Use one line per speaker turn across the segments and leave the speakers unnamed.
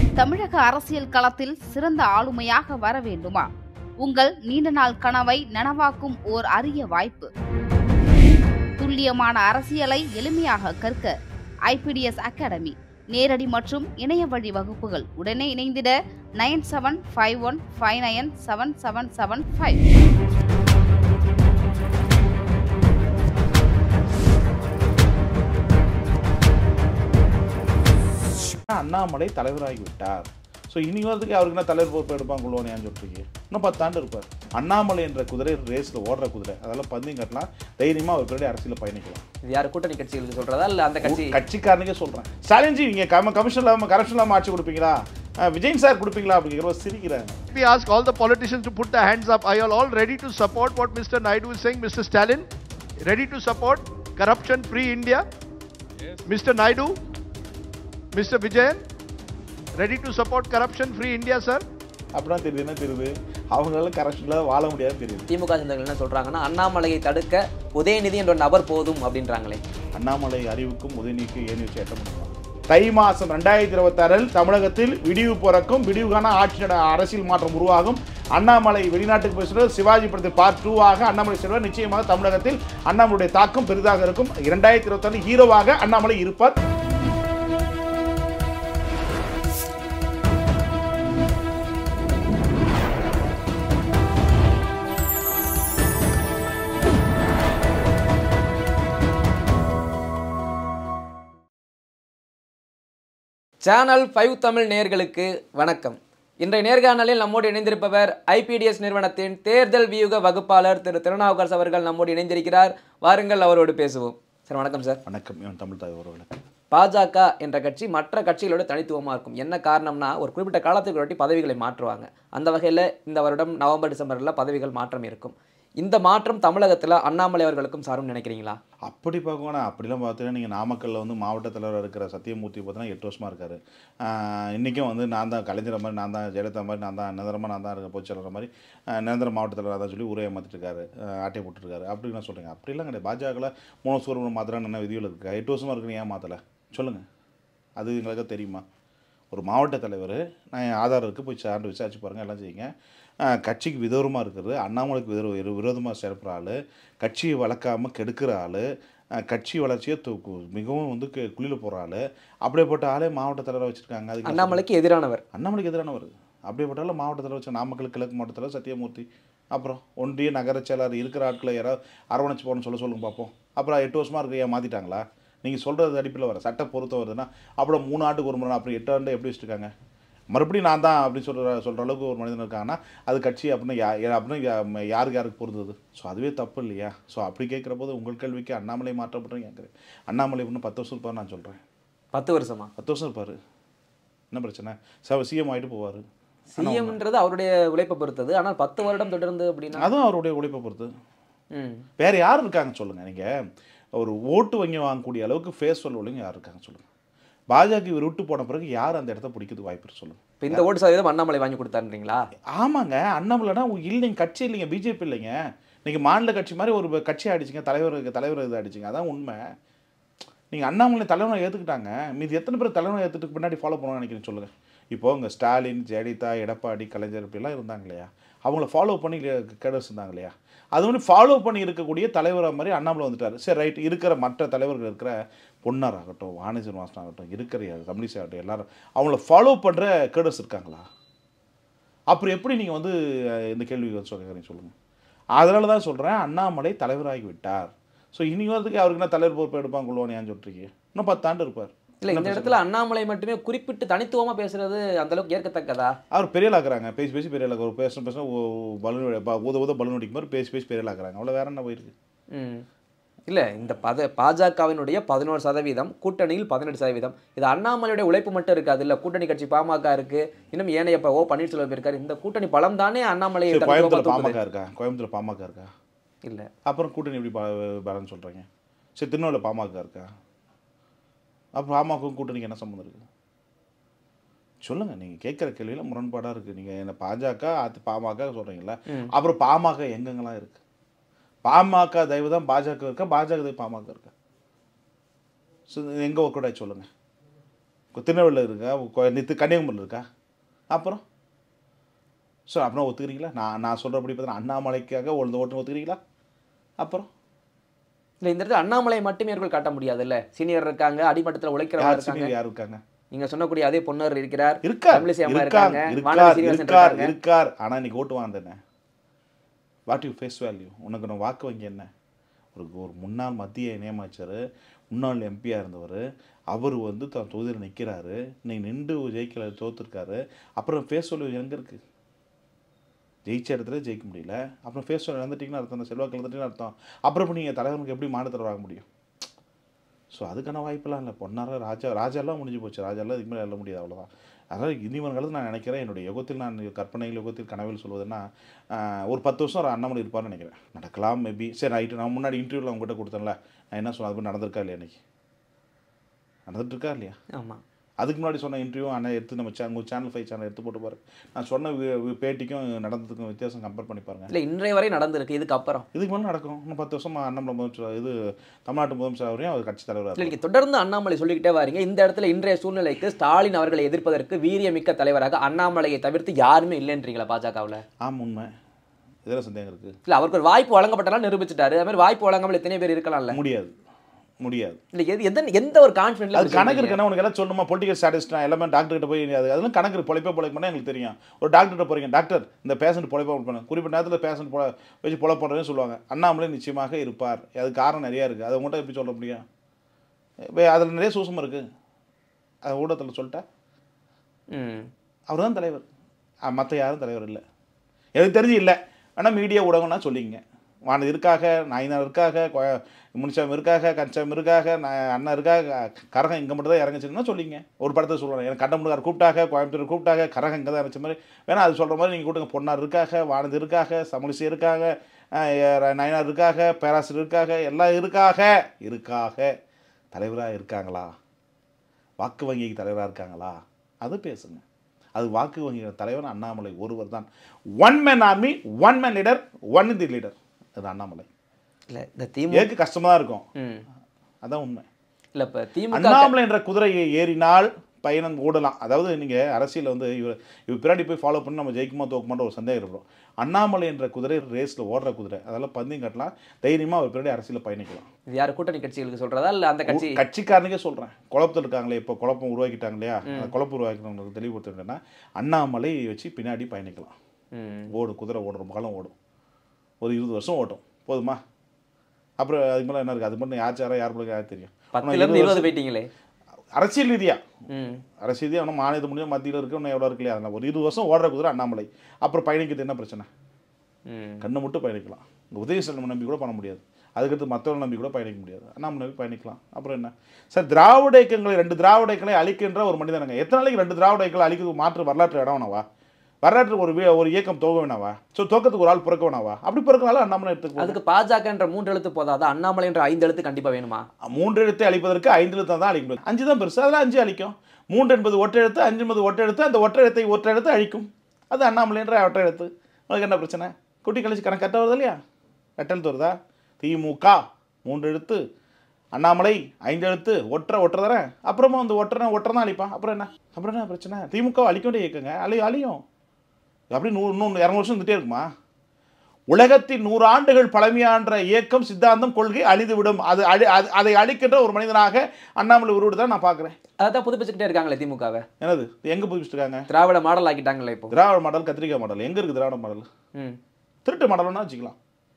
தமிழக அரசியல் களத்தில் சிறந்த ஆளுமையாக வர வேண்டுமா உங்கள் நீண்ட நாள் கனவை நனவாக்கும் ஓர் அரிய வாய்ப்பு துல்லியமான அரசியலை எளிமையாக கற்க ஐபிடிஎஸ் அகாடமி நேரடி மற்றும் இணைய வழி வகுப்புகள் உடனே இணைந்திட nine seven five one five nine seven seven seven five
Annamalai தலைவராகி விட்டார் ஸோ இனி வரதுக்கு அவருக்கு என்ன தலைவர் பொறுப்பு எடுப்பாங்க கொள்வானு ஏன் சொல்றீங்க இன்னும் பத்தாண்டு இருப்பார் அண்ணாமலை என்ற குதிரை ரேஸில் ஓடுற குதிரை அதெல்லாம் பந்தயம் கட்டலாம் தைரியமாக அவர் பின்னாடி அரசியல் பயணிக்கலாம்
இது யார் கூட்டணி கட்சிகளுக்கு சொல்றதா இல்ல அந்த கட்சி
கட்சிக்காரனுக்கே சொல்கிறேன் ஸ்டாலின்ஜி நீங்கள் கம கமிஷன் இல்லாமல் கரப்ஷன் இல்லாமல் ஆட்சி கொடுப்பீங்களா அஹ் விஜயன் சார் கொடுப்பீங்களா அப்படிங்கிற சிரிக்கிறாங்க
We ask all the politicians to put their hands up. Are you all ready to support what Mr. Naidu is saying, Mr. Stalin? Ready to support corruption-free India? Mr. Naidu? Mr. Vijayan? Ready to support corruption-free India, sir?
அப்படின்னா தெரியுது என்ன தெரியுது அவங்களால கரப்ஷனில் வாழ முடியாது தெரியுது
திமுக சேர்ந்தவர்கள் என்ன சொல்றாங்கன்னா அண்ணாமலையை தடுக்க உதயநிதி என்ற ஒரு நபர் போதும் அப்படின்றாங்களே
அண்ணாமலை அறிவுக்கும் உதயநிதிக்கும் ஏன் வச்சு எட்ட முடியுமா தை மாதம் ரெண்டாயிரத்தி இருபத்தாறில் தமிழகத்தில் விடிவு பிறக்கும் விடிவுகான ஆட்சி நட- அரசியல் மாற்றம் உருவாகும் அண்ணாமலை வெளிநாட்டுக்கு பேசுகிறது சிவாஜி படத்தில் பார்ட் டூவாக அண்ணாமலை செல்வர் நிச்சயமாக தமிழகத்தில் அண்ணாமலையுடைய தாக்கம் பெரிதாக இருக்கும் இரண்டாயிரத்தி இருபத்தாறு ஹீரோவாக அண்ணாமலை இருப்பார்
சேனல் ஃபைவ் தமிழ் நேயர்களுக்கு வணக்கம் இன்றைய நேர்காணலில் நம்மோடு இணைந்திருப்பவர் ஐபிடிஎஸ் நிறுவனத்தின் தேர்தல் வியூக வகுப்பாளர் திரு திருநாவுக்கரசு அவர்கள் நம்மோடு இணைந்திருக்கிறார் வாருங்கள் அவரோடு பேசுவோம் சார் வணக்கம் சார்
வணக்கம் இவன் தமிழ் தாய் உறவுகளுக்கு
பாஜக என்ற கட்சி மற்ற கட்சிகளோட தனித்துவமாக இருக்கும் என்ன காரணம்னா ஒரு குறிப்பிட்ட காலத்துக்கு ஒரு வாட்டி பதவிகளை மாற்றுவாங்க அந்த வகையில் இந்த வருடம் நவம்பர் டிசம்பரில் பதவிகள் மாற்றம் இருக்கும் இந்த மாற்றம் தமிழகத்தில் அண்ணாமலை அவர்களுக்கும் சாரும் நினைக்கிறீங்களா
அப்படி பார்க்கணும் அப்படிலாம் பார்த்தீங்கன்னா நீங்கள் நாமக்கல்ல வந்து மாவட்ட தலைவராக இருக்கிற சத்தியமூர்த்தி பார்த்தீங்கன்னா எட்டு வருஷமாக இருக்காரு ஆஹ் இன்னைக்கும் வந்து நான் தான் கலைஞர் மாதிரி நான் தான் ஜெயலலிதா மாதிரி நான் தான் நிரந்தரமாக நான் தான் இருக்க பொதுச்செயலாளர் மாதிரி ஆஹ் நிரந்தர மாவட்ட தலைவராக தான் சொல்லி ஊரே ஏமாத்திட்டு இருக்காரு ஆஹ் ஆட்டையை போட்டுருக்காரு அப்படி நான் சொல்கிறேங்க அப்படிலாம் கிடையாது பாஜகவில் மூணு சூரம் மாத்திரம் என்ன விதிகள் இருக்குது எட்டு வருஷமாக இருக்குன்னு ஏன் மாற்றலை சொல்லுங்கள் அது எங்களுக்கு தெரியுமா ஒரு மாவட்ட தலைவர் நான் என் ஆதார் இருக்குது போய் சார்ந்து விசாரிச்சு பாருங்கள் எல்லாம் செய்யுங்க ஆஹ் கட்சிக்கு விரோதமாக இருக்கிறது அண்ணாமலைக்கு விதோ விரோதமாக செயல்படுற ஆள் கட்சியை வளர்க்காமல் கெடுக்கிற ஆள் கட்சி வளர்ச்சியை தூக்கு மிகவும் வந்து கு- குழியில போகிற ஆள் அப்படியேப்பட்ட ஆளே மாவட்ட தலைவராக வச்சுருக்காங்க அதுக்கு
அண்ணாமலைக்கு எதிரானவர்
அண்ணாமலைக்கு எதிரானவர் அப்படியேப்பட்ட ஆள் மாவட்ட தலைவர் வச்சு நாமக்கல் கிழக்கு மாவட்ட தலைவர் சத்தியமூர்த்தி அப்புறம் ஒன்றிய நகர செயலாளர் இருக்கிற ஆட்களை யாராவது அரவணைச்சு போகணும்னு சொல்ல சொல்லுங்க பார்ப்போம் அப்புறம் எட்டு வருஷமாக இருக்க ஏன் மாற்றிட்டாங்களா நீங்கள் சொல்கிறது அடிப்பில் வர சட்ட பொருத்தம் வருதுன்னா அப்புறம் மூணு ஆண்டுக்கு ஒரு முறை அப்புறம் எட்டு ஆண்டு எப்படி வச்சுருக்காங்க மறுபடியும் நான் தான் அப்படின்னு சொல்கிற சொல்கிற அளவுக்கு ஒரு மனிதன் இருக்காங்கன்னா அது கட்சி அப்படின்னு யா யா- அப்படின்னு யா- யாருக்கு யாருக்கு பொருந்தது ஸோ அதுவே தப்பு இல்லையா ஸோ அப்படி கேட்குற போது உங்கள் கேள்விக்கு அண்ணாமலை மாற்றப்பட்டு கேட்குறேன் அண்ணாமலை இன்னும் பத்து வருஷம் இருப்பார் நான் சொல்கிறேன்
பத்து வருஷமா
பத்து வருஷம் இருப்பார் என்ன பிரச்சனை ச சிஎம் ஆகிட்டு போவார்
சிஎம்ன்றது அவருடைய உழைப்பை பொறுத்தது ஆனால் பத்து வருடம் தொடர்ந்து அப்படின்னா
அதுவும் அவருடைய உழைப்பை பொறுத்து
ம்
வேறு யார் இருக்காங்க சொல்லுங்கள் நீங்கள் ஒரு ஓட்டு வங்கி வாங்கக்கூடிய அளவுக்கு ஃபேஸ் உள்ளவங்க யார் இருக்காங்க சொல்லுங்கள் பாஜக இவர் விட்டு போன பிறகு யார் அந்த இடத்த பிடிக்கிறது வாய்ப்பு இருக்கு சொல்லுங்கள்
இப்போ இந்த ஓட்டு சதவீதம் அண்ணாமலை வாங்கி கொடுத்தாருன்றீங்களா
ஆமாங்க அண்ணாமலைனா இல்லைங்க கட்சி இல்லைங்க பிஜேபி இல்லைங்க நீங்கள் மாநில கட்சி மாதிரி ஒரு கட்சி அடிச்சிங்க தலைவர் தலைவர் இது அடிச்சிங்க அதான் உண்மை நீங்கள் அண்ணாமலை தலைவனை ஏற்றுக்கிட்டாங்க மீதி எத்தனை பேர் தலைவனை ஏற்றுட்டு பின்னாடி ஃபாலோ பண்ணணும்னு நினைக்கிறேன் சொல்லுங்கள் இப்போ இங்கே ஸ்டாலின் ஜெயலலிதா எடப்பாடி கலைஞர் இப்படிலாம் இருந்தாங்க இல்லையா அவங்கள ஃபாலோ பண்ணி கேடர்ஸ் இருந்தாங்க இல்லையா அது வந்து ஃபாலோ பண்ணி இருக்கக்கூடிய தலைவராக மாதிரி அண்ணாமலை வந்துட்டார் சரி ரைட் இருக்கிற மற்ற தலைவர்கள் இருக்கிற பொன்னார் ஆகட்டும் வாணிஜர் மாஸ்டர் ஆகட்டும் இருக்கிற கம்யூனிஸ்ட் ஆகட்டும் எல்லாரும் அவங்கள ஃபாலோ பண்ணுற கேடர்ஸ் இருக்காங்களா அப்புறம் எப்படி நீங்கள் வந்து அஹ், இந்த கேள்வி வந்து சொல்லுங்க சொல்லுங்கள் அதனால தான் சொல்கிறேன் அண்ணாமலை தலைவராகி விட்டார் ஸோ இனி வரதுக்கு அவருக்கு என்ன தலைவர் பொறுப்பு எடுப்பாங்க கொள்வானு ஏன் சொல்கிறீங்க இன்னும் பத்தாண்டு இருப்பார்
இல்லை இந்த இடத்துல அண்ணாமலை மட்டுமே குறிப்பிட்டு தனித்துவமா பேசுறது அந்த அளவுக்கு ஏற்கத்தக்கதா
அவர் பெரியலாக்குறாங்க பேசி பேசி பெரியலாக்கு ஒரு பேச பேச பலூன் ஊத ஊத பலூன் அடிக்கும் மாதிரி பேசி பேசி பெரியலாக்குறாங்க அவ்வளோ வேற என்ன போயிருக்கு
ம் இல்லை இந்த பத பாஜகவினுடைய பதினோரு சதவீதம் கூட்டணியில் பதினெட்டு சதவீதம் இது அண்ணாமலையுடைய உழைப்பு மட்டும் இருக்காது இல்லை கூட்டணி கட்சி பாமக இருக்கு இன்னும் ஏனைய இப்போ ஓ பன்னீர்செல்வம் இருக்காரு இந்த கூட்டணி பலம் தானே அண்ணாமலை
சரி, கோயம்புத்தூர் பாமக இருக்கா கோயம்புத்தூர் பாமக இருக்கா
இல்லை
அப்புறம் கூட்டணி எப்படி பேலன்ஸ் சொல்கிறீங்க சரி திருநெல்வேலியில் பாமக இருக்கா அப்புறம் பாமகவும் கூட்டணிக்கு என்ன சம்மந்தம் இருக்குது சொல்லுங்கள் நீங்கள் கேட்குற கேள்வியில் முரண்பாடாக இருக்குது நீங்கள் என்ன பாஜக அது பாமக சொல்கிறீங்களா அப்புறம் பாமக எங்கெங்கெல்லாம் இருக்குது பாமக தயவு தான் பாஜக இருக்கா பாஜக தயவு பாமக இருக்கா ஸோ எங்கே ஒர்க் அவுட் ஆச்சு சொல்லுங்கள் திருநெல்வேலியில் இருக்கா கொ- நித்து கன்னியாகுமரியில் இருக்கா அப்புறம் ஸோ அப்புறம் ஒத்துக்கிறீங்களா நான் நான் சொல்கிறபடி பார்த்தா அண்ணாமலைக்காக ஒரு ஓட்டு ஒத்துக்கிறீங்களா அப்புறம்
இல்ல இந்த இடத்துல அண்ணாமலை மட்டுமே இவர்கள் காட்ட முடியாதுல்ல சீனியர் இருக்காங்க அடிமட்டத்துல உழைக்கிறவங்க
யார்
இருக்காங்க
சீனியர் யார் இருக்காங்க
நீங்க சொன்னக்கூடிய அதே பொன்னர் இருக்கிறார்
இருக்கார்
தமிழிசை அம்மா
இருக்கார்
இருக்காங்க வானதி
இருக்கார்
சீனிவாசன்
இருக்கார்
இருக்காங்க
இருக்கார் ஆனால் இன்னைக்கு ஓட்டு வாங்கினேன் வாட் யூ ஃபேஸ் வேல்யூ உனக்கு நான் வாக்கு வங்கி என்ன ஒரு ஒரு முன்னாள் மத்திய இணையமைச்சர் முன்னாள் எம்பியாக இருந்தவர் அவர் வந்து தன் தொகுதியில் நிற்கிறாரு இன்னைக்கு நின்று ஜெயிக்கல தோத்துருக்காரு அப்புறம் ஃபேஸ் வேல்யூ எங்கே இருக்குது ஜெயிச்ச இடத்துல ஜெயிக்க முடியல அப்புறம் ஃபேஸ் வேல்யூ இழந்துட்டீங்கன்னு அர்த்தம் அந்த செல்வாக்கு இழந்துட்டீங்கன்னு அர்த்தம் அப்புறம் இப்போ நீங்கள் தலைவருக்கு எப்படி மாநிலத்தில் வாங்க முடியும் ஸோ அதுக்கான வாய்ப்பெல்லாம் இல்லை பொன்னார ராஜா ராஜாலாம் முடிஞ்சு போச்சு ராஜாலாம் இதுக்கு மேலே எல்ல முடியாது அவ்வளோதான் அதனால் இனி வருங்காலத்தில் நான் நினைக்கிறேன் என்னுடைய யுகத்தில் நான் கற்பனையில் யுகத்தில் கனவில் சொல்வதுன்னா ஆஹ், ஒரு பத்து வருஷம் ஒரு அண்ணாமலை இருப்பார்னு நினைக்கிறேன் நடக்கலாம் மேபி சரி ரைட்டு நான் முன்னாடி இன்டர்வியூவில் அவங்ககிட்ட கொடுத்தேன்ல நான் என்ன சொன்னேன் அது மாதிரி நடந்திருக்கா இல்லையா இன்னைக்கு நடந்துட்டு இருக்கா இல்லையா
ஆமா
அதுக்கு முன்னாடி சொன்ன இன்டர்வியூ அண்ணன் எடுத்து நம்ம சேனல் உங்கள் சேனல் ஃபைவ் சேனல் எடுத்து போட்டு பாரு நான் சொன்ன வி- வி- பேட்டிக்கும் நடந்ததுக்கும் வித்தியாசம் கம்பேர் பண்ணி பாருங்க
இல்ல இன்றைய வரை நடந்திருக்கு இதுக்கு அப்புறம்
இதுக்கு மேலே நடக்கும் இன்னும் பத்து வருஷமா அண்ணாமலை முதலமைச்சர் இது தமிழ்நாட்டு முதலமைச்சர் அவரையும் அவர் கட்சி தலைவராக
இல்ல நீங்க தொடர்ந்து அண்ணாமலை சொல்லிக்கிட்டே வாரீங்க இந்த இடத்துல இன்றைய சூழ்நிலைக்கு ஸ்டாலின் அவர்களை எதிர்ப்பதற்கு வீரியமிக்க தலைவராக அண்ணாமலையை தவிர்த்து யாருமே இல்லைன்றீங்களா பாஜகவுல
ஆமாம் உண்மை இதில் சந்தேகம் இருக்குது
இல்ல அவருக்கு ஒரு வாய்ப்பு வழங்கப்பட்டலாம் நிரூபிச்சிட்டாரு அது மாதிரி வாய்ப்பு வழங்காமல் எத்தனை பேர் இருக்கலாம்ல
முடியாது முடியாது
இல்ல எது எந்த எந்த ஒரு கான்ஃபிடென்ட்ல
அது கணக்கு இருக்குன்னா உனக்கு எல்லாம் சொல்லணுமா பொலிட்டிக்கல் ஸ்டாட்டிஸ்ட் நான் எல்லாமே டாக்டர் கிட்ட போய் அது அதெல்லாம் கணக்கு இருக்கு, பொழைப்பே பொழைப்பா எங்களுக்கு தெரியும் ஒரு டாக்டர்கிட்ட போறீங்க டாக்டர் இந்த பேஷண்ட் பொழைப்பா பண்ண குறிப்பிட்ட நேரத்தில் பேஷண்ட் பொழ வச்சு பொழ பண்ணுறேன்னு சொல்லுவாங்க அண்ணாமலை நிச்சயமாக இருப்பார் அது காரணம் நிறையா இருக்குது அதை உங்கள்கிட்ட எப்படி சொல்ல முடியும் இப்போ அதில் நிறைய சூசம் இருக்குது அது ஊடகத்தில் சொல்லிட்டா
ம்
அவர் தான் தலைவர் மற்ற யாரும் தலைவர் இல்லை எனக்கு தெரிஞ்சு இல்லை ஆனால் மீடியா ஊடகம்னா சொல்லிங்க வானது இருக்காக நாயினார் இருக்காக கொ- முனிசாமி இருக்காக கன்சாமி இருக்காக நான் அண்ணா இருக்காக கரகம் இங்கே மட்டும் தான் இறங்குச்சுன்னா சொல்லிங்க ஒரு படத்தை சொல்லுவாங்க எனக்கு கண்டமுடுகார் கூப்பிட்டாக கோயம்புத்தூர் கூப்பிட்டாக கரகம் இங்கே தான் இறச்ச மாதிரி வேணா அது சொல்கிற மாதிரி நீங்கள் கூட்டுங்க பொன்னார் இருக்காக வானது இருக்காக சமலிசி இருக்காக அஹ், ய- நயினார் இருக்காக பேராசிரியர் இருக்காக எல்லாம் இருக்காக இருக்காக தலைவராக இருக்காங்களா வாக்கு வங்கிக்கு தலைவராக இருக்காங்களா அது பேசுங்க அது வாக்கு வங்கி தலைவர் அண்ணாமலை ஒருவர் தான் one man army one man leader one the leader அது அண்ணாமலை
இல்ல இந்த திமுக
ஏற்கு கஷ்டமாக தான் இருக்கும்
ம்
அதான் உண்மை
இல்ல இப்ப திமுக
அண்ணாமலை என்ற குதிரையை ஏறினால் பயணம் ஓடலாம் அதாவது நீங்கள் அரசியல் வந்து இவர் இவர் பின்னாடி போய் ஃபாலோ பண்ணி நம்ம ஜெயிக்குமா தோக்குமான்ற ஒரு சந்தேகம் இருக்கும் அண்ணாமலை என்ற குதிரை ரேஸில் ஓடுற குதிரை அதெல்லாம் பந்தயம் கட்டலாம் தைரியமாக அவர் பின்னாடி அரசியலில் பயணிக்கலாம்
இது யார் கூட்டணி கட்சிகளுக்கு சொல்றதா இல்ல அந்த கட்சி
கட்சிக்காரனுக்கே சொல்கிறேன் குழப்பத்தில் இருக்காங்களே இப்போ குழப்பம் உருவாக்கிட்டாங்க இல்லையா அந்த குழப்பம் உருவாக்கினவங்களுக்கு தெளிவுபடுத்துறேன்னா அண்ணாமலை வச்சு பின்னாடி பயணிக்கலாம்
ம்
ஓடும் குதிரை ஓடும் ரொம்ப காலம் ஓடும் ஒரு இருபது வருஷம் ஓட்டும் போதுமா அப்புறம் அதுக்கு மேலே என்ன இருக்குது அது மட்டும் யார் சாரா யார் பிள்ளைங்க யார் தெரியும் ஆனா
பத்துல இருந்து இருபது போயிட்டீங்களே
அரசியல் ரீதியா
ம்
அரசியல் ரீதியாக இன்னும் மாநில முடியும் மத்தியில் இருக்கு இன்னும் எவ்வளோ இருக்கு இல்லையா அதனால் ஒரு இருபது வருஷம் ஓடுற குதிரை அண்ணாமலை அப்புறம் பயணிக்கிறது என்ன பிரச்சனை
ம்
கண்ணை மட்டும் பயணிக்கலாம் இந்த உதயசலம் நம்பி கூட பண்ண முடியாது அதுக்கடுத்து மற்றவங்க நம்பி கூட பயணிக்க முடியாது அண்ணாமலை நம்பி பயணிக்கலாம் அப்புறம் என்ன சார் திராவிட இயக்கங்களை ரெண்டு திராவிட இயக்கங்களை அழிக்கின்ற ஒரு மனிதனுங்க எத்தனை நாளைக்கு ரெண்டு திராவிட இயக்கங்களை அழிக்கிறது மாற்று வரலாற்று இடம் வேணாவா வரலாற்றுக்கு ஒரு வி- ஒரு இயக்கம் தோக வேணாவா ஸோ தோக்கத்துக்கு ஒரு ஆள் பிறக்க வேணாவா அப்படி பிறக்கனால அண்ணாமலை எடுத்துக்கு
அதுக்கு பாஜக என்ற மூன்று எழுத்து போதாதா அண்ணாமலை என்ற ஐந்து எழுத்து கண்டிப்பா வேணுமா
மூன்று எழுத்தை அழிப்பதற்கு ஐந்து எழுத்தை தான் அழிக்க முடியும் அஞ்சு தான் பெருசு அதெல்லாம் அஞ்சு அழிக்கும் மூன்று என்பது ஒற்றை எழுத்து அஞ்சு என்பது ஒற்றை எழுத்து அந்த ஒற்றை எழுத்தை ஒற்றை எழுத்து அழிக்கும் அது அண்ணாமலைன்ற ஒற்றை எழுத்து உனக்கு என்ன பிரச்சனை குட்டி கழிச்சு கணக்கு கரெக்டாக வருது இல்லையா ரெட்டெழுத்து வருதா திமுக மூன்று எழுத்து அண்ணாமலை ஐந்து எழுத்து ஒற்றை ஒற்றை தரேன் அப்புறமா அந்த ஒற்றை ஒற்றை தான் அழிப்பான் அப்புறம் என்ன அப்புறம் என்ன பிரச்சனை திமுக அழிக்க வேண்டிய இயக்கங்க அழி அழியும் அப்படி நூறு இன்னும் இரநூறு வருஷம் இருந்துகிட்டே இருக்குமா உலகத்தின் நூறு ஆண்டுகள் பழமையான்ற இயக்கம் சித்தாந்தம் கொள்கை அழிந்துவிடும் அது அழி அது- அதை அழிக்கின்ற ஒரு மனிதனாக அண்ணாமலை உருவத்தை தான் நான் பார்க்குறேன்
அதான் புதுப்பிச்சுக்கிட்டே இருக்காங்களே திமுகவை
என்னது எங்கே புதுப்பிச்சிருக்காங்க
திராவிட மாடல் ஆக்கிட்டாங்களே இப்போ
திராவிட மாடல் கத்திரிக்காய் மாடல் எங்கே இருக்குது திராவிட மாடல்
ம்
திருட்டு மாடல்னா வச்சுக்கலாம்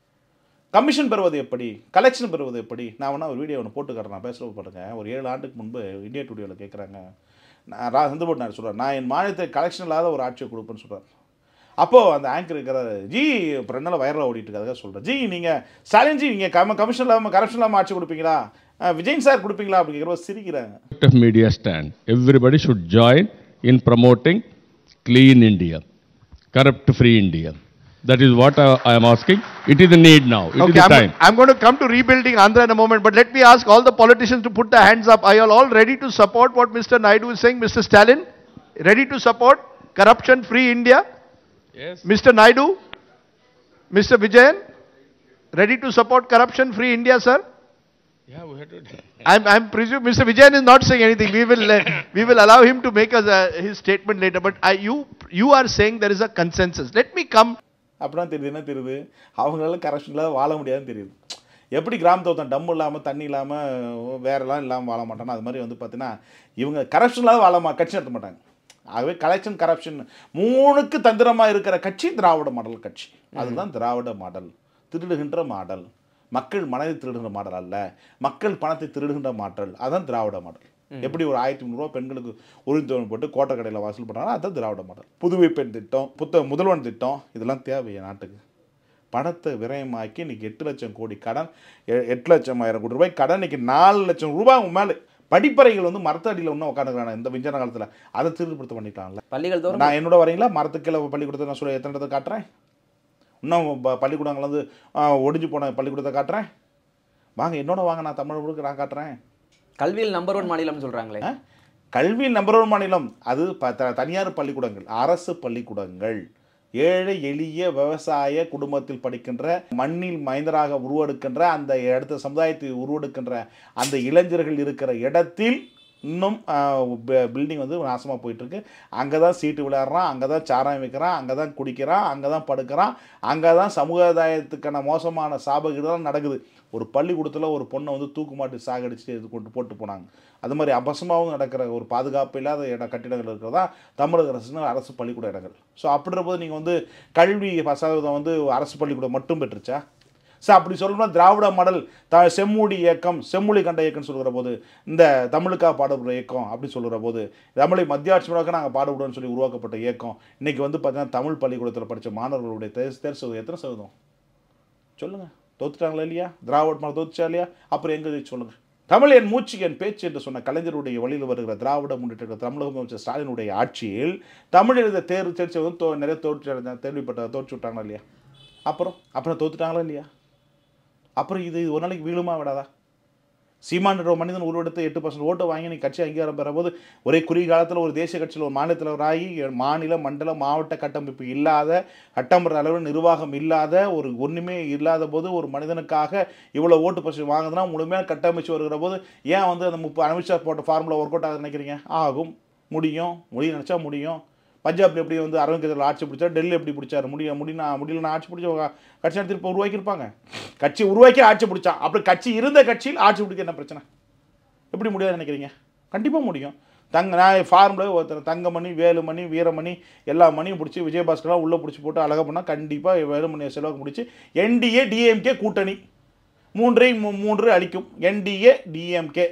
கமிஷன் பெறுவது எப்படி கலெக்ஷன் பெறுவது எப்படி நான் வேணா ஒரு வீடியோ ஒன்று போட்டு காட்டுறேன் பேசுகிற பாருங்க ஒரு ஏழு ஆண்டுக்கு முன்பு இந்தியா டுடியோவில் கேட்குறாங்க நான் ரா செந்து நான் சொல்கிறேன் நான் என் மாநிலத்தை கலெக்ஷன் இல்லாத ஒரு ஆட்சியை கொடுப்பேன்னு சொல்கிறார் அப்போது அந்த ஆங்கர் இருக்கிறாரு ஜி இப்போ ரெண்டு நாள் வைரலாக ஓடிட்டு இருக்கு அதுக்காக சொல்கிறேன் ஜி நீங்கள் ஸ்டாலின் ஜி நீங்கள் கம கமிஷன் இல்லாமல் கரப்ஷன் இல்லாமல் ஆட்சி கொடுப்பீங்களா அஹ், விஜயன் சார் கொடுப்பீங்களா அப்படிங்கிற சிரிக்கிறாங்க
of media stand. Everybody should join in promoting clean India, corrupt free India. That is what I, I am asking. It is the need now. It is
Okay,
the
I'm,
time.
I'm going to come to rebuilding Andhra in a moment, but let me ask all the politicians to put their hands up. Are you all ready to support what Mr. Naidu is saying? Mr. Stalin, ready to support corruption-free India?
Yes.
Mr. Naidu, Mr. Vijayan, ready to support corruption-free India, sir?
Yeah, we had to.
I'm, I'm presuming Mr. Vijayan is not saying anything. We will, uh, we will allow him to make us, uh, his statement later. But I, you, you are saying there is a consensus. Let me come.
அப்படின்னா தெரியுது என்ன தெரியுது அவங்களால corruption இல்லாத வாழ முடியாதுன்னு தெரியுது எப்படி கிராமத்தை ஒருத்தன் டம் இல்லாமல் தண்ணி இல்லாமல் வேறெல்லாம் இல்லாமல் வாழ மாட்டானோ அது மாதிரி வந்து பார்த்தீங்கன்னா இவங்க கரப்ஷன் இல்லாத வாழ மா கட்சி நடத்த மாட்டாங்க ஆகவே கலெக்ஷன் கரப்ஷன் மூணுக்கு தந்திரமாக இருக்கிற கட்சி திராவிட மாடல் கட்சி அதுதான் திராவிட மாடல் திருடுகின்ற மாடல் மக்கள் மனதை திருடுகின்ற மாடல் அல்ல மக்கள் பணத்தை திருடுகின்ற மாடல் அதான் திராவிட மாடல் எப்படி ஒரு ஆயிரத்தி முந்நூறுரூவா பெண்களுக்கு உறுதித்தொகை போட்டு கோட்டை கடையில் வசூல் பண்ணுறாங்க அதுதான் திராவிட மாடல் புதுவை பெண் திட்டம் புத்த முதல்வன் திட்டம் இதெல்லாம் தேவை என் நாட்டுக்கு பணத்தை விரயமாக்கி இன்னைக்கு எட்டு லட்சம் கோடி கடன் எ- எட்டு லட்சம் ஆயிரம் கோடி ரூபாய் கடன் இன்னைக்கு நாலு லட்சம் ரூபாய் மேலே படிப்பறைகள் வந்து மரத்தடியில் இன்னும் உட்காந்துக்கிறாங்க இந்த விஞ்ஞான காலத்தில் அதை திருப்படுத்த பண்ணிட்டாங்கல்ல
பள்ளிகள் தோறும்
நான் என்னோட வரீங்களா மரத்துக்கு கீழே பள்ளிக்கூடத்தை நான் சொல்ல எத்தனை இடத்தை காட்டுறேன் இன்னும் ப- பள்ளிக்கூடங்கள் வந்து ஆ, ஒடிஞ்சு போன பள்ளிக்கூடத்தை காட்டுறேன் வாங்க என்னோட வாங்க நான் தமிழ் முழுக்க நான் காட்டுறேன்
கல்வியில் நம்பர் ஒன் மாநிலம்னு சொல்றாங்களே
ஆ? கல்வி நம்பர் ஒன் மாநிலம் அது ப- த- தனியார் பள்ளிக்கூடங்கள் அரசு பள்ளிக்கூடங்கள் ஏழை எளிய விவசாய குடும்பத்தில் படிக்கின்ற மண்ணில் மைந்தராக உருவெடுக்கின்ற அந்த இடத்த சமுதாயத்தை உருவெடுக்கின்ற அந்த இளைஞர்கள் இருக்கிற இடத்தில் இன்னும் பில்டிங் வந்து நாசமாக போயிட்டுருக்கு அங்கே தான் சீட்டு விளையாடுறான் அங்கே தான் சாராயம் வைக்கிறான் அங்கே தான் குடிக்கிறான் அங்கே தான் படுக்கிறான் அங்கே தான் சமுதாயத்துக்கான மோசமான சாபகீதம் நடக்குது ஒரு பள்ளிக்கூடத்தில் ஒரு பொண்ணை வந்து தூக்கு மாட்டி சாகடிச்சு இது கொண்டு போட்டு போனாங்க அது மாதிரி அபசமாகவும் நடக்கிற ஒரு பாதுகாப்பு இல்லாத இட கட்டிடங்கள் இருக்கிறதா தமிழக அரசு அரசு பள்ளிக்கூட இடங்கள் ஸோ அப்படின்ற போது நீங்கள் வந்து கல்வி சதவீதம் வந்து அரசு பள்ளிக்கூடம் மட்டும் பெற்றுச்சா ஸோ அப்படி சொல்லணும்னா திராவிட மாடல் த செம்மொழி இயக்கம் செம்மொழி கண்ட இயக்கம்னு சொல்கிற போது இந்த தமிழுக்காக பாடுபடுற இயக்கம் அப்படி சொல்கிற போது தமிழை மத்திய ஆட்சி முழக்க நாங்கள் பாடுபடுறோம்னு சொல்லி உருவாக்கப்பட்ட இயக்கம் இன்னைக்கு வந்து பார்த்தீங்கன்னா தமிழ் பள்ளிக்கூடத்தில் படித்த மாணவர்களுடைய தேர் தேர் சதவீதம் எத்தனை சதவீதம் சொல்லுங்கள் தோத்துட்டாங்களா இல்லையா திராவிட மாடல் தோத்துச்சா இல்லையா அப்புறம் எங்கே சொல்லுங்கள் தமிழ் என் மூச்சு என் பேச்சு என்று சொன்ன கலைஞருடைய வழியில் வருகிற திராவிட முன்னேற்ற தமிழக முதலமைச்சர் ஸ்டாலினுடைய ஆட்சியில் தமிழ் எழுத தேர்வு தேர்ச்சி வந்து தோ நிறைய தோற்று அடைஞ்ச- தேர்வுப்பட்ட தோற்று விட்டாங்களா இல்லையா அப்புறம் அப்புறம் தோத்துட்டாங்களா இல்லையா அப்புறம் இது ஒரு நாளைக்கு வீழுமா விடாதா சீமான்ற ஒரு மனிதன் உருவெடுத்து எட்டு பர்சன்ட் ஓட்டு வாங்கி நீ கட்சி அங்கீகாரம் பெறும்போது ஒரே குறுகிய காலத்தில் ஒரு தேசிய கட்சியில் ஒரு மாநில தலைவராகி மாநில மண்டல மாவட்ட கட்டமைப்பு இல்லாத கட்டம்பர அளவில் நிர்வாகம் இல்லாத ஒரு ஒன்றுமே இல்லாத போது ஒரு மனிதனுக்காக இவ்வளோ ஓட்டு பர்சன்ட் வாங்குதுன்னா முழுமையாக கட்டமைச்சு வருகிற போது ஏன் வந்து அந்த முப்பது அமித்ஷா போட்ட ஃபார்முலா ஒர்க் அவுட் ஆகுது நினைக்கிறீங்க ஆகும் முடியும் முடியும் நினச்சா முடியும் பஞ்சாப்ல எப்படி வந்து அரவிந்த் கெஜ்ரிவால் ஆட்சி பிடிச்சார் டெல்லி எப்படி பிடிச்சாரு முடிய முடியல முடியலன்னு ஆட்சி பிடிச்ச கட்சி நடத்தி இப்போ உருவாக்கியிருப்பாங்க கட்சி உருவாக்கி ஆட்சி பிடிச்சான் அப்படி கட்சி இருந்த கட்சியில் ஆட்சி பிடிக்க என்ன பிரச்சனை எப்படி முடியாது நினைக்கிறீங்க கண்டிப்பாக முடியும் தங்க நான் ஃபார்மில் ஒருத்தர் தங்கமணி வேலுமணி வீரமணி எல்லா மணியும் பிடிச்சி விஜயபாஸ்கர்லாம் உள்ளே பிடிச்சி போட்டு அழகாக பண்ணால் கண்டிப்பாக வேலுமணியை செலவுக்கு முடிச்சு என்டிஏ டிஎம்கே கூட்டணி மூன்றை மூ- மூன்று அளிக்கும் என்டிஏ டிஎம்கே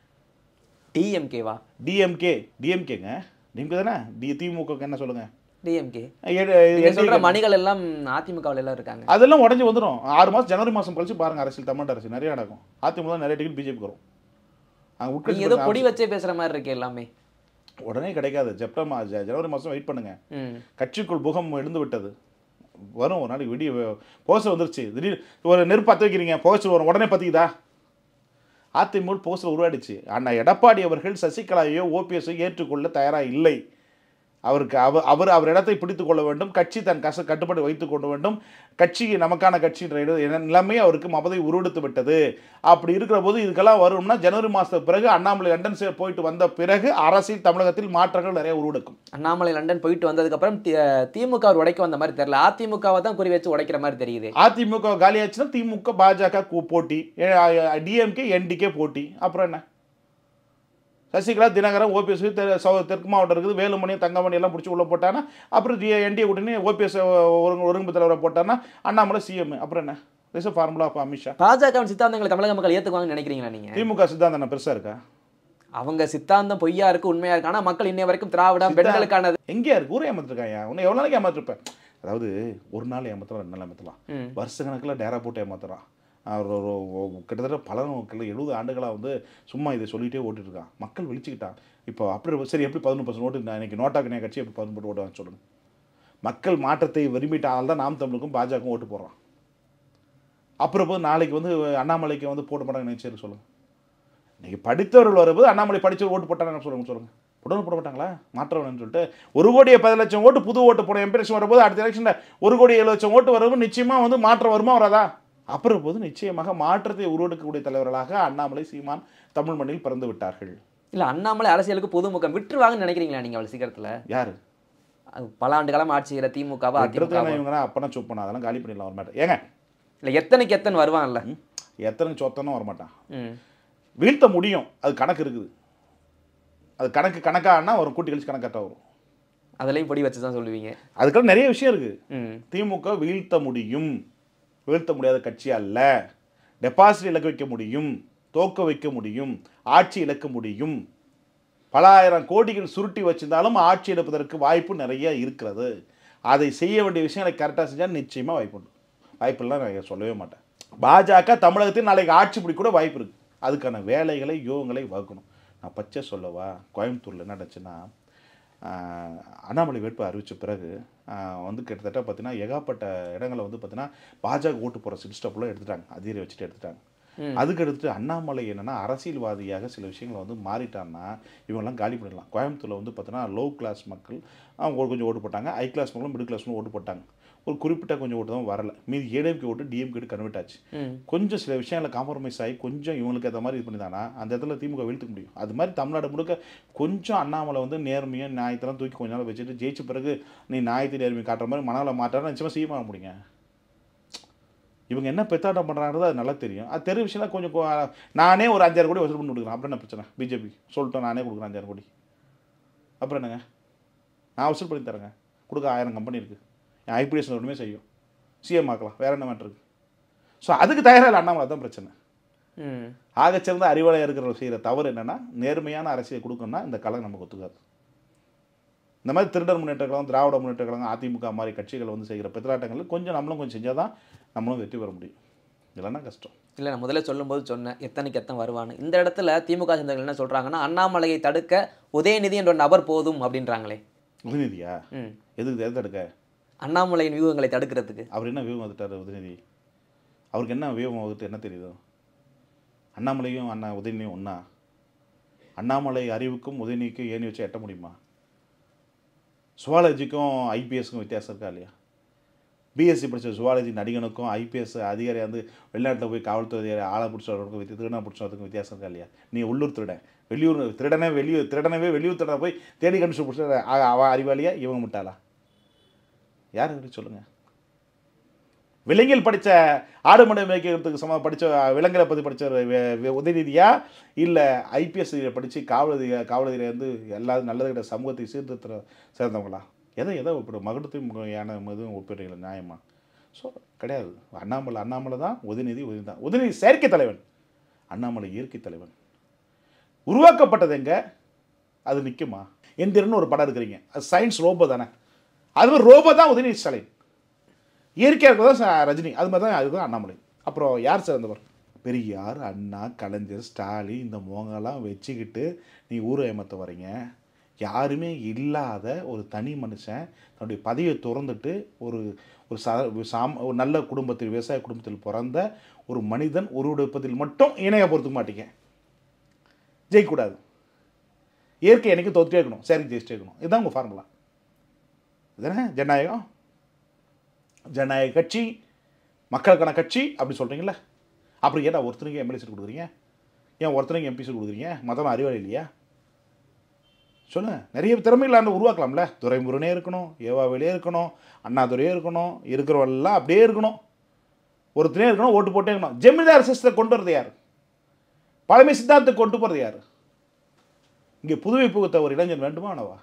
டிஎம்கேவா
டிஎம்கே டிஎம்கேங்க டிஎம்கே தானே டி திமுக என்ன சொல்லுங்கள்
டிஎம்கே
எ-
சொல்ற
NDA
மணிகள் எல்லாம் அதிமுகவில் எல்லாம் இருக்காங்க
அதெல்லாம் உடஞ்சி வந்துடும் ஆறு மாதம் ஜனவரி மாதம் கழிச்சு பாருங்க அரசியல் தமிழ்நாடு அரசியல் நிறைய நடக்கும் அதிமுக நிறைய டிக்கெட் பிஜேபி வரும் அங்கே
நீங்க
உட்கட்சி
ஏதோ
பிரச்சனை
பொடி வச்சே பேசுற மாதிரி இருக்கு எல்லாமே
உடனே கிடைக்காது செப்டம்பர் மா- ஜ- ஜனவரி மாதம் வெயிட் பண்ணுங்க
ம்
கட்சிக்குள் புகம் எழுந்து விட்டது வரும் ஒரு நாளைக்கு விடிய போஸ்டர் வந்துருச்சு திடீர் ஒரு நெருப்பு பற்ற வைக்கிறீங்க போஸ்டர் வரும் உடனே பற்றிக்குதா அதிமுக போஸ்டர் உருவாடிச்சு ஆனால் எடப்பாடி அவர்கள் சசிகலாவையோ ஓபிஎஸ்ஸோ ஏற்றுக்கொள்ள தயாராக இல்லை அவருக்கு அவர் அவர் அவர் இடத்தை பிடித்துக் கொள்ள வேண்டும் கட்சி தன் கச கட்டுப்பாடு வைத்துக் கொள்ள வேண்டும் கட்சி நமக்கான கட்சின்ற இட- என- நிலைமை அவருக்கு மமதை உருவெடுத்து விட்டது அப்படி இருக்கிற போது இதுக்கெல்லாம் வரும்னா ஜனவரி மாதத்துக்கு பிறகு அண்ணாமலை லண்டன் சே- போயிட்டு வந்த பிறகு அரசியல் தமிழகத்தில் மாற்றங்கள் நிறைய உருவெடுக்கும்
அண்ணாமலை லண்டன் போயிட்டு வந்ததுக்கு அப்புறம் தி- திமுக அவர் உடைக்க வந்த மாதிரி தெரியல அதிமுகவை தான் குறி வச்சு உடைக்கிற மாதிரி தெரியுது
அதிமுக காலியாச்சுன்னா திமுக பாஜக கூ- போட்டி டிஎம்கே என்டிகே போட்டி அப்புறம் என்ன சசிகலா தினகரன் ஓபிஎஸ் தெற்கு மாவட்டம் இருக்குது வேலுமணி தங்கமணி எல்லாம் பிடிச்சி உள்ளே போட்டானா அப்புறம் டி என்டிஏ கூட்டணி ஓபிஎஸ் ஒருங்கு ஒருங்கிணைப்பு தலைவரை போட்டானா அண்ணாமலை சிஎம் அப்புறம் என்ன திஸ் ஃபார்முலா ஆஃப் அமித்ஷா
பாஜகவின் சித்தாந்தங்களை தமிழக மக்கள் ஏத்துக்குவாங்கன்னு நினைக்கிறீங்களா நீங்க
திமுக சித்தாந்தம் என்ன பெருசாக இருக்கா
அவங்க சித்தாந்தம் பொய்யா இருக்கு உண்மையா இருக்கு ஆனா மக்கள் இன்னைய வரைக்கும் திராவிடம் பெண்களுக்கானது
எங்கேயா இருக்கு ஊரே ஏமாத்திருக்காங்க உன்னை எவ்வளோ நாளைக்கு ஏமாத்திருப்பேன் அதாவது ஒரு நாள் ஏமாத்தலாம் ரெண்டு நாள் ஏமாத்தலாம்
ம்.
வருஷ கணக்கில் டேரா போட்டு ஏமாத்துறான் அவர் ஒரு ஒரு- கிட்டத்தட்ட பல நோக்கில் எழுபது ஆண்டுகளாக வந்து சும்மா இதை சொல்லிகிட்டே ஓட்டிட்டு இருக்கான் மக்கள் விழிச்சுக்கிட்டான் இப்போ அப்படி சரி எப்படி பதினொன்று பர்சன்ட் ஓட்டு நான் இன்னைக்கு நோட்டா கணியா கட்சி எப்படி பதினொன்று ஓட்டு வாங்க சொல்லுங்க மக்கள் மாற்றத்தை விரும்பிட்டால் தான் நாம் தமிழுக்கும் பாஜகவும் ஓட்டு போடுறான் அப்புறம் போது நாளைக்கு வந்து அண்ணாமலைக்கு வந்து போட மாட்டாங்க நினைச்சு சொல்லுங்க இன்னைக்கு படித்தவர்கள் வரும்போது அண்ணாமலை படிச்சு ஓட்டு போட்டாங்கன்னு சொல்லுங்க சொல்லுங்க உடனே போட மாட்டாங்களா மாற்றவனு சொல்லிட்டு ஒரு கோடியே பத்து லட்சம் ஓட்டு புது ஓட்டு போட எம்பி எலெக்ஷன் வரும்போது அடுத்த எலெக்ஷனில் ஒரு கோடி ஏழு லட்சம் ஓட்டு வரும்போது நிச்சயமாக வந்து மாற்றம் வருமா வராதா அப்புறம் போது நிச்சயமாக மாற்றத்தை உருவெடுக்கக்கூடிய தலைவர்களாக அண்ணாமலை சீமான் தமிழ் மண்ணில் பிறந்து விட்டார்கள்
இல்ல அண்ணாமலை அரசியலுக்கு பொதுமுகம் விட்டுருவாங்கன்னு நினைக்கிறீங்களா நீங்க அவ்வளவு சீக்கிரத்துல
யாரு
அது பல ஆண்டு காலம் ஆட்சி செய்யற திமுகவா அதிமுக
இவங்க அப்பனா சூப் பண்ண அதெல்லாம் காலி பண்ணிடலாம் வர மாட்டேன் ஏங்க
இல்ல எத்தனைக்கு எத்தனை வருவான்ல
ம், எத்தனை சொத்தனும் வரமாட்டான்
ம்
வீழ்த்த முடியும் அது கணக்கு இருக்குது அது கணக்கு கணக்கானா ஒரு கூட்டி கழிச்சு கணக்காட்ட வரும்
அதுலயும் பொடி வச்சு தான் சொல்லுவீங்க
அதுக்கெல்லாம் நிறைய விஷயம் இருக்குது
ம்
திமுக வீழ்த்த முடியும் வீழ்த்த முடியாத கட்சி அல்ல டெபாசிட் இழக்க வைக்க முடியும் தோக்க வைக்க முடியும் ஆட்சி இழக்க முடியும் பல ஆயிரம் கோடிகள் சுருட்டி வச்சிருந்தாலும் ஆட்சி எடுப்பதற்கு வாய்ப்பு நிறைய இருக்கிறது அதை செய்ய வேண்டிய விஷயங்களை கரெக்டாக செஞ்சால் நிச்சயமாக வாய்ப்பு உண்டு வாய்ப்புலாம் நான் சொல்லவே மாட்டேன் பாஜக தமிழகத்தில் நாளைக்கு ஆட்சி பிடி கூட வாய்ப்பு இருக்குது அதுக்கான வேலைகளை யோகங்களை வகுக்கணும் நான் பச்சை சொல்லவா கோயம்புத்தூரில் என்ன நடந்துச்சுன்னா ஆஹ், அண்ணாமலை வேட்பு அறிவித்த பிறகு ஆஹ், வந்து கிட்டத்தட்ட பார்த்தீங்கன்னா ஏகப்பட்ட இடங்களை வந்து பார்த்தீங்கன்னா பாஜக ஓட்டு போகிற சிஸ்டப்லாம் எடுத்துட்டாங்க அதிகாரி வச்சுட்டு எடுத்துட்டாங்க அதுக்கு எடுத்துட்டு அண்ணாமலை என்னன்னா அரசியல்வாதியாக சில விஷயங்களை வந்து மாறிட்டான்னா இவங்கெல்லாம் காலி பண்ணிடலாம் கோயம்புத்தூரில் வந்து பார்த்தீங்கன்னா லோ கிளாஸ் மக்கள் அவங்க ஒரு கொஞ்சம் ஓட்டு போட்டாங்க ஹை கிளாஸ் மக்களும் மிடில் கிளாஸ்லும் ஓட்டு போட்டாங்க ஒரு குறிப்பிட்ட கொஞ்சம் ஓட்டு தான் வரல மீதி ஏடிஎம்கே ஓட்டு டிஎம்கே கன்வெர்ட் ஆச்சு
ம்
கொஞ்சம் சில விஷயங்களை காம்ப்ரமைஸ் ஆகி கொஞ்சம் இவங்களுக்கு ஏற்ற மாதிரி இது பண்ணிதானா அந்த இடத்துல திமுக வீழ்த்துக்க முடியும் அது மாதிரி தமிழ்நாடு முழுக்க கொஞ்சம் அண்ணாமலை வந்து நேர்மையாக நியாயத்தெல்லாம் தூக்கி கொஞ்ச நாள் வச்சுட்டு ஜெயிச்ச பிறகு நீ நியாயத்தை நேர்மையை காட்டுற மாதிரி மனநல மாற்றாரு நிச்சயமாக செய்ய முடியுங்க இவங்க என்ன பெத்தாட்டம் பண்ணுறாங்கிறது அது நல்லா தெரியும் அது தெரு விஷயம்லாம் கொஞ்சம் கொ- நானே ஒரு அஞ்சாயிரம் கோடி வசூல் பண்ணி கொடுக்குறேன் அப்புறம் என்ன பிரச்சனை பிஜேபி சொல்லிட்டேன் நானே கொடுக்குறேன் அஞ்சாயிரம் கோடி அப்புறம் என்னங்க நான் வசூல் பண்ணி தரேங்க கொடுக்க ஆயிரம் கம்பெனி இருக்குது என் ஐபிஎஸ் ஒன்றுமே செய்யும் சிஎம் ஆக்கலாம் வேற என்ன மேட்ரு இருக்குது ஸோ அதுக்கு தயாராக இல்லை அண்ணாமலை தான் பிரச்சனை
ம்
ஆகச்சிறந்த அறிவாளையாக இருக்கிற செய்கிற தவறு என்னென்னா நேர்மையான அரசியல் கொடுக்கணும்னா இந்த கலம் நமக்கு ஒத்துக்காது இந்த மாதிரி திருடர் முன்னேற்ற கழகம் திராவிட முன்னேற்ற கழகம் அதிமுக மாதிரி கட்சிகள் வந்து செய்கிற பித்தலாட்டங்கள் கொஞ்சம் நம்மளும் கொஞ்சம் செஞ்சால் தான் நம்மளும் வெற்றி பெற முடியும் இல்லைன்னா கஷ்டம்
இல்லை நான் முதல்ல சொல்லும்போது சொன்னேன் எத்தனைக்கு எத்தனை வருவான்னு இந்த இடத்துல திமுக சேர்ந்தவர்கள் என்ன சொல்றாங்கன்னா அண்ணாமலையை தடுக்க உதயநிதி என்ற ஒரு நபர் போதும் அப்படின்றாங்களே
உதயநிதியா
ம்
எதுக்கு தேர்ந்தெடுக்க
அண்ணாமலையின் வியூகங்களை தடுக்கிறதுக்கு
அவர் என்ன வியூகம் வந்துட்டார் உதயநிதி அவருக்கு என்ன வியூகம் வகுத்து என்ன தெரியுதோ அண்ணாமலையும் அண்ணா உதயநிதியும் ஒன்றா அண்ணாமலை அறிவுக்கும் உதயநிதிக்கும் ஏணி வச்சு எட்ட முடியுமா சுவாலஜிக்கும் ஐபிஎஸ்க்கும் வித்தியாசம் இருக்கா இல்லையா பிஎஸ்சி படித்த சுவாலஜி நடிகனுக்கும் ஐபிஎஸ் அதிகாரி வந்து வெளிநாட்டில் போய் காவல்துறை அதிகாரி ஆளை பிடிச்சவர்களுக்கும் வித்தி திருடனை பிடிச்சவர்களுக்கும் வித்தியாசம் இருக்கா இல்லையா நீ உள்ளூர் திருடன் வெளியூர் திருடனே வெளியூர் திருடனவே வெளியூர் திருடனை போய் தேடி கண்டுபிடிச்சு பிடிச்ச அவன் அறிவாளியா இவங்க முட்டாளா யார் இவரு சொல்லுங்க விலங்கில் படித்த ஆடு மடை மேய்க்கிறதுக்கு சம படித்த விலங்குகளை பற்றி படித்த உதயநிதியா இல்லை ஐபிஎஸ் படித்து காவலதி காவலதியில் வந்து எல்லாரும் நல்லது கிட்ட சமூகத்தை சீர்திருத்த சேர்ந்தவங்களா எதை எதை ஒப்பிடு மகுடத்தையும் யான எதுவும் ஒப்பிடுறீங்களா நியாயமா ஸோ கிடையாது அண்ணாமலை அண்ணாமலை தான் உதயநிதி உதயநிதி தான் உதயநிதி செயற்கை தலைவன் அண்ணாமலை இயற்கை தலைவன் உருவாக்கப்பட்டது எங்க அது நிற்குமா எந்திரன்னு ஒரு படம் இருக்கிறீங்க அது சயின்ஸ் ரோபோ தானே அது மாதிரி ரோபோ தான் உதயநிதி ஸ்டாலின் இயற்கையாக இருக்கிறது தான் ரஜினி அது மாதிரி தான் அதுதான் அண்ணாமலை அப்புறம் யார் சிறந்தவர் பெரியார் அண்ணா கலைஞர் ஸ்டாலின் இந்த மோங்கெல்லாம் வச்சுக்கிட்டு நீ ஊரை ஏமாத்த வரீங்க யாருமே இல்லாத ஒரு தனி மனுஷன் தன்னுடைய பதவியை திறந்துட்டு ஒரு ஒரு சா சாம் ஒரு நல்ல குடும்பத்தில் விவசாய குடும்பத்தில் பிறந்த ஒரு மனிதன் உருவெடுப்பதில் மட்டும் இணைய பொறுத்துக்க மாட்டீங்க ஜெயிக்கக்கூடாது இயற்கை என்னைக்கு தோத்துட்டே இருக்கணும் சரி ஜெயிச்சிட்டே இருக்கணும் இதுதான் உங்கள் ஃபார்முலா இதுதானே ஜனநாயகம் ஜனநாயக கட்சி மக்களுக்கான கட்சி அப்படி சொல்கிறீங்களா அப்புறம் ஏன்டா ஒருத்தனுக்கு எம்எல்ஏ சீட் கொடுக்குறீங்க ஏன் ஒருத்தனுக்கு எம்பி சீட் கொடுக்குறீங்க மதம் அறிவாளி இல்லையா சொல்லுங்க நிறைய திறமைகளை உருவாக்கலாம்ல துரைமுருகனே இருக்கணும் ஏவாவிலே இருக்கணும் அண்ணாதுரையே இருக்கணும் இருக்கிறவெல்லாம் அப்படியே இருக்கணும் ஒருத்தனே இருக்கணும் ஓட்டு போட்டே இருக்கணும் ஜமீன்தார் சிஸ்டத்தை கொண்டு வரது யார் பழமை சித்தாந்தத்தை கொண்டு போகிறது யார் இங்கே புதுமை புகுத்த ஒரு இளைஞன் வேண்டுமா வேணவா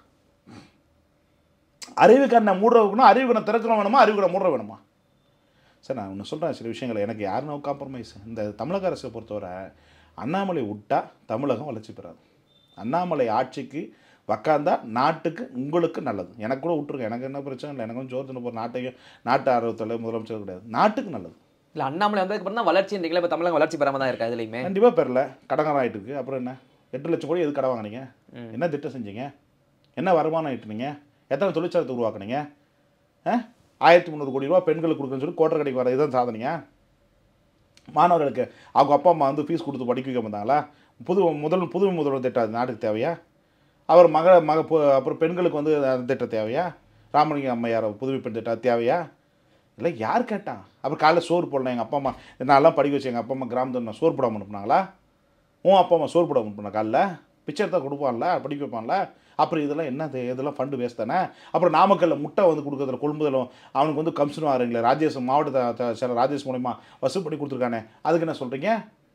அறிவு கண்ணை மூடுற வேணுமா அறிவு கண்ணை திறக்கிற வேணுமா அறிவு கண்ணை மூடுற வேணுமா சார் நான் ஒன்று சொல்கிறேன் சில விஷயங்களை எனக்கு யார் நோ காம்ப்ரமைஸ் இந்த தமிழக அரசை பொறுத்தவரை அண்ணாமலை விட்டா தமிழகம் வளர்ச்சி பெறாது அண்ணாமலை ஆட்சிக்கு உக்காந்தா நாட்டுக்கு உங்களுக்கு நல்லது எனக்கு கூட விட்டுருங்க எனக்கு என்ன பிரச்சனை இல்லை எனக்கு வந்து ஜோர்தன போகிற நாட்டையும் நாட்டு ஆர்வத்தில் முதலமைச்சர் கிடையாது நாட்டுக்கு நல்லது
இல்லை அண்ணாமலை வந்ததுக்கு அப்புறம் தான் வளர்ச்சின்றீங்களா இப்போ தமிழகம் வளர்ச்சி பெறாம தான் இருக்கா இதுலையுமே
கண்டிப்பாக பெறல கடங்காரம் ஆகிட்டு இருக்கு அப்புறம் என்ன எட்டு லட்சம் கோடி எது கடை வாங்குனீங்க
ம்.
என்ன திட்டம் செஞ்சீங்க என்ன வருமானம் ஈட்டுனீங்க எத்தனை தொழிற்சாலத்தை உருவாக்குனீங்க ஆ ஆயிரத்தி முந்நூறு கோடி ரூபா பெண்களுக்கு கொடுக்குன்னு சொல்லி கோட்டர் கடைக்கு வர இதுதான் சாதனைங்க மாணவர்களுக்கு அவங்க அப்பா அம்மா வந்து ஃபீஸ் கொடுத்து படிக்க வைக்க மாட்டாங்களா புது முதல் புது முதல்வர் திட்டம் அது நாட்டுக்கு தேவையா அவர் மக மக பொ- அப்புறம் பெண்களுக்கு வந்து அந்த திட்டம் தேவையா ராமலிங்க அம்மையார் புதுமை பெண் திட்டம் அது தேவையா இல்லை யார் கேட்டான் அப்புறம் காலைல சோறு போடலாம் எங்கள் அப்பா அம்மா நான்லாம் படிக்க வச்சு எங்கள் அப்பா அம்மா கிராமத்தில் நான் சோறு போடாமல் அனுப்புனாங்களா உன் அப்பா அம்மா சோறு போடாமல் அனுப்புனா காலைல பிச்சை தான் கொடுப்பான்ல படிக்க வைப்பான்ல அப்புறம் இதெல்லாம் என்ன இது? இதெல்லாம் ஃபண்டு வேஸ்ட் தானே அப்புறம் நாமக்கல்ல முட்டை வந்து கொடுக்குறதுல கொள்முதலும் அவனுக்கு வந்து கமிஷன் வாருங்களே ராஜேஷ் மாவட்ட த- த- செயலர் ராஜேஷ் மூலிமா வசூல் பண்ணி கொடுத்துருக்கானே அதுக்கு என்ன சொல்கிறீங்க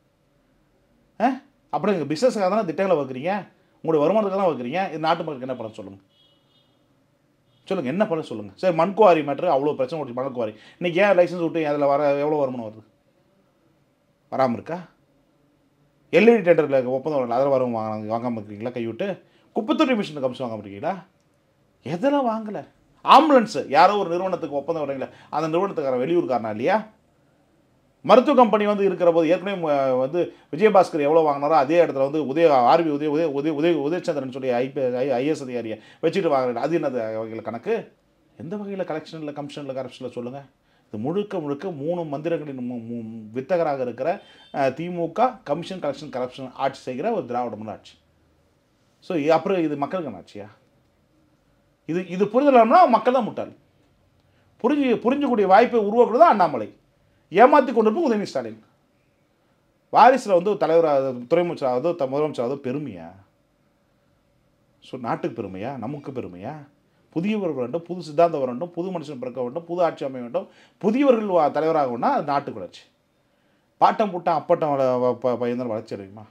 ஆ அப்புறம் எங்கள் பிஸ்னஸுக்காக தானே திட்டங்களை வைக்கிறீங்க உங்களுடைய வருமானத்துக்காக தான் வைக்கிறீங்க இது நாட்டு மக்களுக்கு என்ன பண்ண சொல்லுங்கள் சொல்லுங்கள் என்ன பண்ண சொல்லுங்கள் சரி மண்குவாரி மேட்ரு அவ்வளோ பிரச்சனை ஓடி மண்குவாரி இன்னைக்கு ஏன் லைசன்ஸ் விட்டு அதில் வர எவ்வளோ வருமானம் வருது வராமல் இருக்கா எல்இடி டெண்டரில் ஒப்பந்தம் வரல அதில் வரும் வாங்க வாங்காமல் இருக்கீங்களா கைவிட்டு குப்பைத்தொட்டி மிஷின் கமிஷன் வாங்காமல் இருக்கீங்களா எதெல்லாம் வாங்கலை ஆம்புலன்ஸு யாரோ ஒரு நிறுவனத்துக்கு ஒப்பந்தம் வரீங்களா அந்த நிறுவனத்துக்கார வெளியூர்காரனா இல்லையா மருத்துவ கம்பெனி வந்து இருக்கிற போது ஏற்கனவே ம- வந்து விஜயபாஸ்கர் எவ்வளோ வாங்கினாரோ அதே இடத்துல வந்து உதய ஆர்பி உதய உதய உதய உதய உதயச்சந்திரன் சொல்லி ஐபி ஐஎஸ் அதிகாரியை வச்சுட்டு வாங்குறது அது என்னது வகையில் கணக்கு எந்த வகையில் கலெக்ஷனில் கமிஷனில் கரப்ஷனில் சொல்லுங்கள் இது முழுக்க முழுக்க மூணு மந்திரங்களின் மு- மு- வித்தகராக இருக்கிற அஹ், திமுக கமிஷன் கலெக்ஷன் கரப்ஷன் ஆட்சி செய்கிற ஒரு திராவிட முறை ஆட்சி ஸோ அப்புறம் இது மக்களுக்கான ஆட்சியா இது இது புரிதலாம்னா மக்கள் தான் முட்டாள் புரிஞ்சு புரிஞ்சக்கூடிய வாய்ப்பை உருவாக்குறது தான் அண்ணாமலை ஏமாற்றி கொண்டு இருப்பது உதயநிதி ஸ்டாலின் வாரிசில் வந்து தலைவராக துறை அமைச்சராகதோ த- முதலமைச்சராகதோ பெருமையா ஸோ நாட்டுக்கு பெருமையா நமக்கு பெருமையா புதியவர்கள் வேண்டும் புது சித்தாந்தம் வர வேண்டும் புது மனுஷன் பிறக்க வேண்டும் புது ஆட்சி அமைய வேண்டும் புதியவர்கள் வா- தலைவராக வேணும்னா அது நாட்டுக்கு வளர்ச்சி பாட்டம் புட்டம் அப்பட்டம் வள- வ- ப- பையன் தான் வளர்ச்சி அடையுமா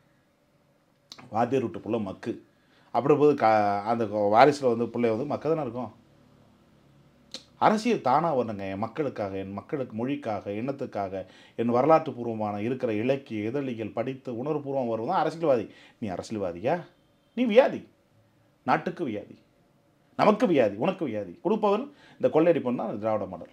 வாத்தியார் விட்டு புள்ள மக்கு அப்படி போது க அந்த வாரிசில் வந்து பிள்ளை வந்து மக்க தானே இருக்கும் அரசியல் தானாக வரணுங்க என் மக்களுக்காக என் மக்களுக்கு மொழிக்காக இனத்துக்காக என் வரலாற்று பூர்வமான இருக்கிற இலக்கிய இதழிகள் படித்து உணர்வுபூர்வம் வருவது தான் அரசியல்வாதி நீ அரசியல்வாதியா நீ வியாதி நாட்டுக்கு வியாதி நமக்கு வியாதி உனக்கு வியாதி கொடுப்பவர் இந்த கொள்ளையடிப்பன் தான் திராவிட மாடல்